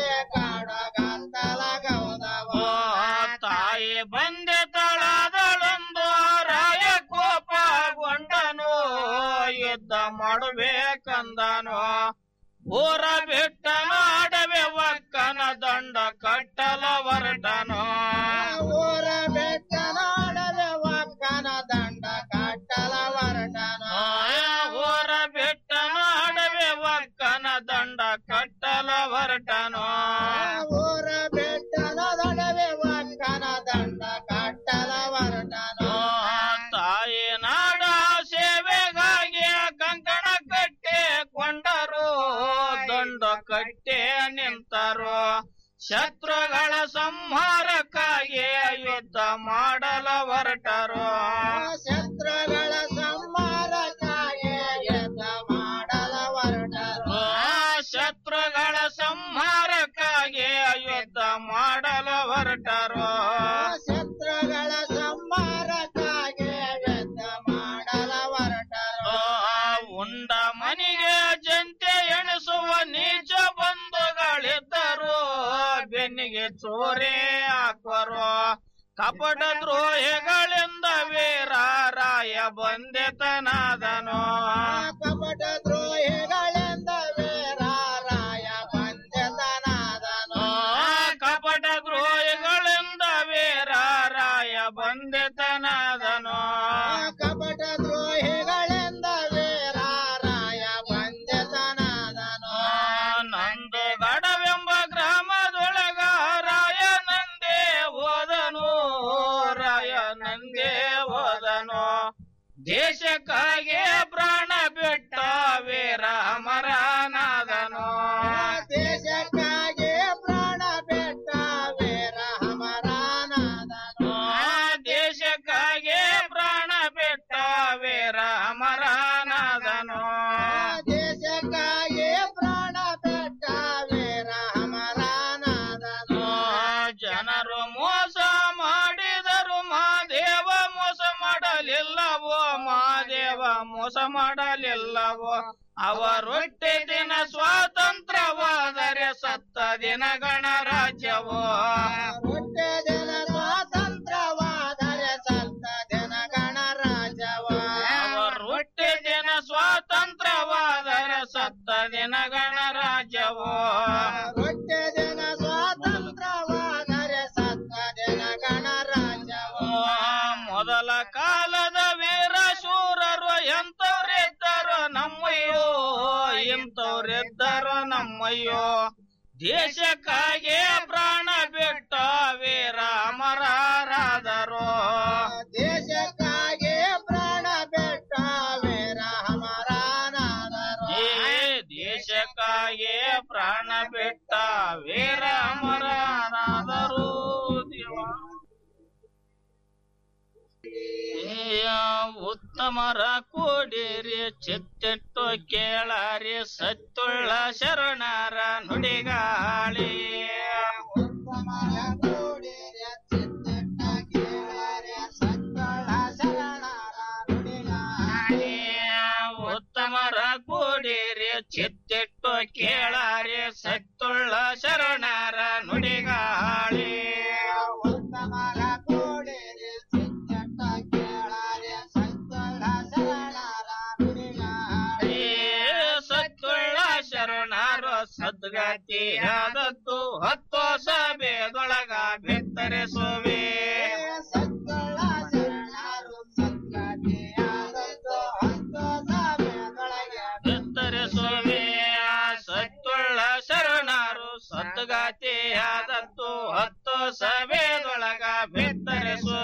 ಕಾಡಗತ್ತಲಗೌದವು ತಾಯಿ ಬಂದೆ ತಳದಳೊಂದು ರಾಯ ಕೋಪಗೊಂಡನು ಯುದ್ಧ ಮಾಡಬೇಕಂದನು ಊರ ಬಿಟ್ಟನು ಅಡವೆ ಒಕ್ಕನ ದಂಡ ಕಟ್ಟಲ ಹೊರಟನು ಊರ ಬಿಟ್ಟನು ಅಡವೆ ಒಕ್ಕನ ದಂಡ ಕಟ್ಟಲ ಹೊರಟನು ಊರ ಬಿಟ್ಟನು ಅಡವೆ ಒಕ್ಕನ ದಂಡ ಕಟ್ಟಲ ಹೊರಟನು ಊರ ಬಿಟ್ಟನ ದಡವೆ ಒಕ್ಕನ ದಂಡ ಕಟ್ಟಲ ಹೊರಟನು ತಾಯಿ ನಾಡ ಸೇವೆಗಾಗಿ ಕಂಕಣ ಕಟ್ಟೆ ಕೊಂಡರು ದಂಡ ಕಟ್ಟೆ ನಿಂತರು ಶತ್ರುಗಳ ಸಂಹಾರಕ್ಕಾಗಿ ಯುದ್ಧ ಮಾಡಲು ಹೊರಟರು ಶತ್ರುಗಳ ಸಂಹಾರಕ್ಕಾಗಿ ಯುದ್ಧ ಮಾಡಲು ಹೊರಟರು ಶತ್ರುಗಳ ಸಂಹಾರಕ್ಕಾಗಿ ಯುದ್ಧ ಮಾಡಲು ಹೊರಟರು ಶತ್ರುಗಳ ಸಂಹಾರಕ್ಕಾಗಿ ಯುದ್ಧ ಮಾಡಲು ಹೊರಟರು ಉಂಡ ಮನಿಗೆ ಜಂತೆ ಎಣಿಸುವ ನೀಚ ಬಂಧುಗಳಿದ್ದರು ಬೆನ್ನಿಗೆ ಚೋರೆ ಹಾಕುವರು ಕಪಟ ದ್ರೋಹಿಗಳಿಂದ ವೀರಾರಾಯ ಬಂದೆತನಾದನು ಕಪಟ ದ್ರೋಹಿಗಳಿಂದ ವೀರಾರಾಯ ಬಂದೆತನಾದನು ಕಪಟ ದ್ರೋಹಿಗಳಿಂದ ವೀರಾರಾಯ ಬಂದೆತನಾದನು ಕಪಟ ದ್ರೋಹಿಗಳಿಂದ ವೀರಾರಾಯ ಬಂದೆತನಾದನು ನಂದು ಗಡವೆಂಬ ಗ್ರಾಮದೊಳಗ ರಾಯ ನಂದೇ ಹೋದನು ರಾಯ ನಂದೇ ಹೋದನು ದೇಶಕ್ಕಾಗಿ ಪ್ರಾಣ ಬಿಟ್ಟ ವೀರ ಅಮರನಾದನು ದೇಶಕ್ಕಾಗಿ ಪ್ರಾಣ ಬಿಟ್ಟ ವೀರ ಅಮರನಾದನು ದೇಶಕ್ಕಾಗಿ ಪ್ರಾಣ ಬಿಟ್ಟ ವೀರ ಅಮರನಾದನು ದೇಶಕ್ಕಾಗಿ ಪ್ರಾಣ ಬಿಟ್ಟ ವೀರ ಅಮರನಾದನು ಜನರು ಮೋಸ ಮಾಡಿದರು ಮಾದೇವ ಮೋಸ ಮಾಡಲಿಲ್ಲವೋ ಮಾದೇವ ಮೋಸ ಮಾಡಲಿಲ್ಲವೋ ಅವರೊಟ್ಟೆ ದಿನ ಸ್ವಾತಂತ್ರ್ಯವಾದರೆ ಸತ್ತ ದಿನ ಗಣರಾಜ್ಯವೋ ರೊಟ್ಟೆ ದಿನ ಸ್ವಾತಂತ್ರ್ಯವಾದರೆ ಸತ್ತ ದಿನ ಗಣರಾಜ್ಯವೋ ರೊಟ್ಟೆ ದಿನ ಸ್ವಾತಂತ್ರ್ಯವಾದರೆ ಸತ್ತ ದಿನ ಗಣರಾಜ್ಯವೋ ರೊಟ್ಟೆ ದಿನ ಸ್ವಾತಂತ್ರ್ಯವಾದರೆ ಸತ್ತ ದಿನ ಗಣರಾಜ್ಯವೋ ಮೊದಲ ಕಾಲದ ವೀರ ಶೂರರು ಎಂತವ್ರಿದ್ದರು ನಮ್ಮಯ್ಯೋ ಎಂತವ್ರಿದ್ದರು ನಮ್ಮಯ್ಯೋ ದೇಶಕ್ಕಾಗಿ ಪ್ರಾಣ ಬಿಟ್ಟ ವೀರ ಅಮರರಾದರು ದೇಶಕ್ಕಾಗಿ ಪ್ರಾಣ ಬಿಟ್ಟ ವೀರ ಅಮರನಾದರು ದೇಶಕ್ಕಾಗಿ ಪ್ರಾಣ ಬಿಟ್ಟ ವೀರ ಅಮರರಾದರು ದೇವ ಏಯ ಉತ್ತಮರ ಕೂಡಿರಿ ಚಿತ್ತಿಟ್ಟು ಕೇಳಾರಿ ಸತ್ತುಳ್ಳ ಶರಣರ ನುಡಿಗಾಳಿ ಉತ್ತಮರ ಕೂಡಿರಿ ಚಿತ್ತಿಟ್ಟು ಕೇಳಾರಿ ಸತ್ತುಳ್ಳ ಶರಣರ ನುಡಿಗಾಳಿ ಉತ್ತಮರ ಕೂಡಿರಿ ಚಿತ್ತಿಟ್ಟು ಕೇಳಾರಿ ಸತ್ತುಳ್ಳ ಶರಣರ ನುಡಿಗಾಳಿ ಉತ್ತಮರ ಕೂಡಿರಿ ಚಿತ್ತಿಟ್ಟು ಕೇಳಾರಿ ಸತ್ತುಳ್ಳ ಶರಣರ ನುಡಿಗಾಳಿ ಸತ್ತುಳ್ಳ ಶರಣರು ಸದ್ಗತಿಯಾದದ್ದು ಹತ್ತು ಸಭೆದೊಳಗ ಬೆತ್ತರಿಸುವೆ ಸತ್ತುಳ್ಳ ಶರಣರು ಸದ್ಗತಿಯಾದದ್ದು ಹತ್ತು ಸಭೆದೊಳಗ ಬೆತ್ತರಿಸುವೆ ಸತ್ತುಳ್ಳ ಶರಣರು ಸದ್ಗತಿಯಾದದ್ದು ಹತ್ತು ಸಭೆದೊಳಗ ಬೆತ್ತರಿಸುವೆ